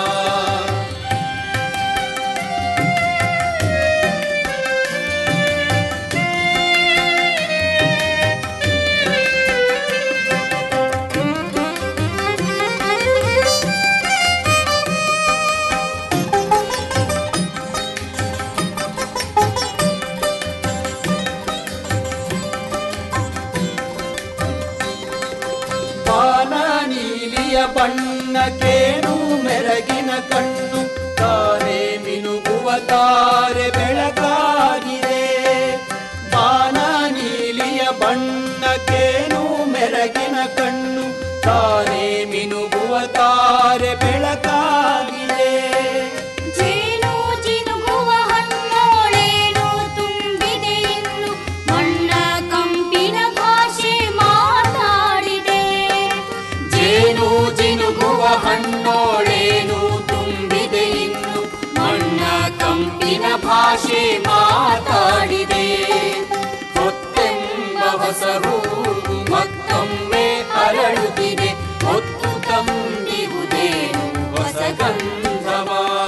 ಪಾನ ನೀಲಿಯ ಬಣ್ಣಕ್ಕೇನು ಮೆರಗಿನ ಕಣ್ಣು ತಾನೇ ಮಿನುಗುವ ತಾರೆ ಬೆಳಕಾಗಿದೆ ಪಾನ ನೀಲಿಯ ಬಣ್ಣಕ್ಕೇನು ಮೆರಗಿನ ಕಣ್ಣು ತಾನೇ ಮಿನುಗುವ ತಾರೆ ಬೆಳಕಾಗಿದೆ ಜೇನು ಜಿನುಗುವ ಹಣ್ಣೋಳೇನು ತುಂಬಿದೆ ಇನ್ನು ಮಣ್ಣ ಕಂಪಿನ ಭಾಷೆ ಮಾತಾಡಿದೆ ಜೇನು ಜಿನುಗುವ ಹಣ್ಣೋಳೇನು ತುಂಬಿದೆ ಇನ್ನು ಮಣ್ಣ ಕಂಪಿನ ಭಾಷೆ ಮಾತಾಡಿದೆ ಹೊತ್ತೆಂಬ ಹೊಸ ಹೂವು ಮತ್ತೊಮ್ಮೆ ಅರಳುತ್ತಿದೆ ಹೊತ್ತು ತಂದಿರುವುದೇನು ಹೊಸ ಗಂಧವ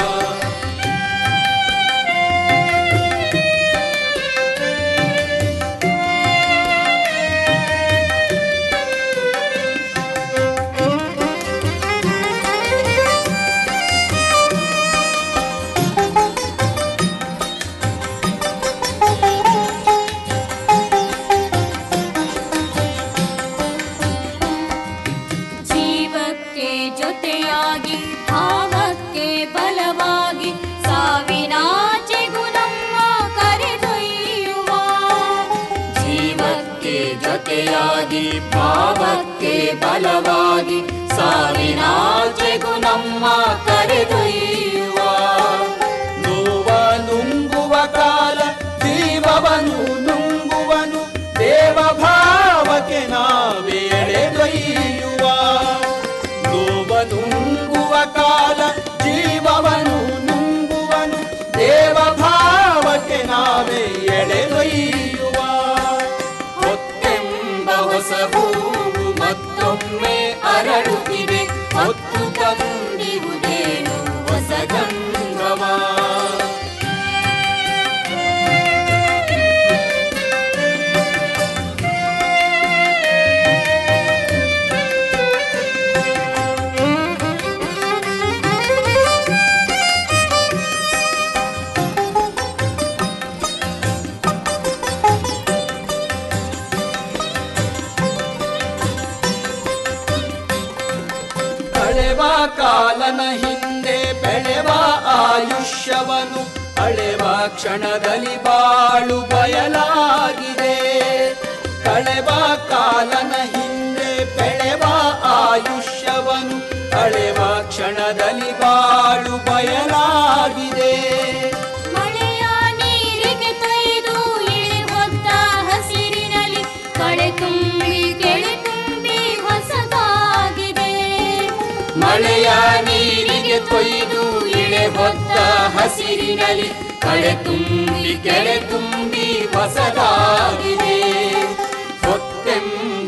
ಜೀವಕ್ಕೆ ಜೊತೆಯಾಗಿ ಭಾವಕ್ಕೆ ಬಲವಾಗಿ ಸಾವಿನಾಚೆಗೂ ನಮ್ಮ ಕರೆದೊಯ್ಯುವ ಜೀವಕ್ಕೆ ಜೊತೆಯಾಗಿ ಭಾವಕ್ಕೆ ಬಲವಾಗಿ ಸಾವಿನಾಚೆಗೂ ನಮ್ಮ ಕರೆದೊಯ್ಯುವ ನೋವ ನುಂಗುವ ಕಾಲ ಜೀವವನು ನುಂಗುವನು ದೇವ ಭಾವಕ್ಕೆ ನಾವೇ ಎಳೆದೊಯ್ಯುವ ನೋವ ನುಂಗುವ ಕಾಲ ಜೀವವನು ನುಂಗುವನು ದೇವ ಭಾವಕ್ಕೆ ನಾವೇ ಎಳೆದೊಯ್ಯುವ ಹೊತ್ತೆಂಬ ಹೊಸ ಹೂವು ಮತ್ತೊಮ್ಮೆ ಅರಳುತ್ತಿದೆ ಹೊತ್ತು ತಂದಿರುವುದೇನು ಹೊಸ ಗಂಧವ ಕಳೆವ ಕಾಲನ ಹಿಂದೆ ಬೆಳೆವ ಆಯುಷ್ಯವನು ಅಳೆವ ಕ್ಷಣದಲ್ಲಿ ಬಾಳು ಬಯಲಾಗಿದೆ ಕಳೆವ ಕಾಲನ ಹಿಂದೆ ಬೆಳೆವ ಆಯುಷ್ಯವನು ಅಳೆವ ಕ್ಷಣದಲ್ಲಿ ಬಾಳು ಬಯಲಾಗಿದೆ ಮಳೆಯ ನೀರಿಗೆ ತೊಯ್ದು ಇಳಿ ಹೊತ್ತ ಹಸಿರಿನಲ್ಲಿ ಕಳೆ ತುಂಬಿ ಕೆಳೆ ತುಂಬಿ ಹೊಸದಾಗಿದೆ ಮಳೆಯ ನೀರಿಗೆ ಕೊಯ್ದು ಇಳೆ ಹೊತ್ತ ಹಸಿರಿನಲ್ಲಿ ಕಳೆ ತುಂಬಿ ಕೆಳೆ ತುಂಬಿ ಹೊಸದಾಗಿದೆ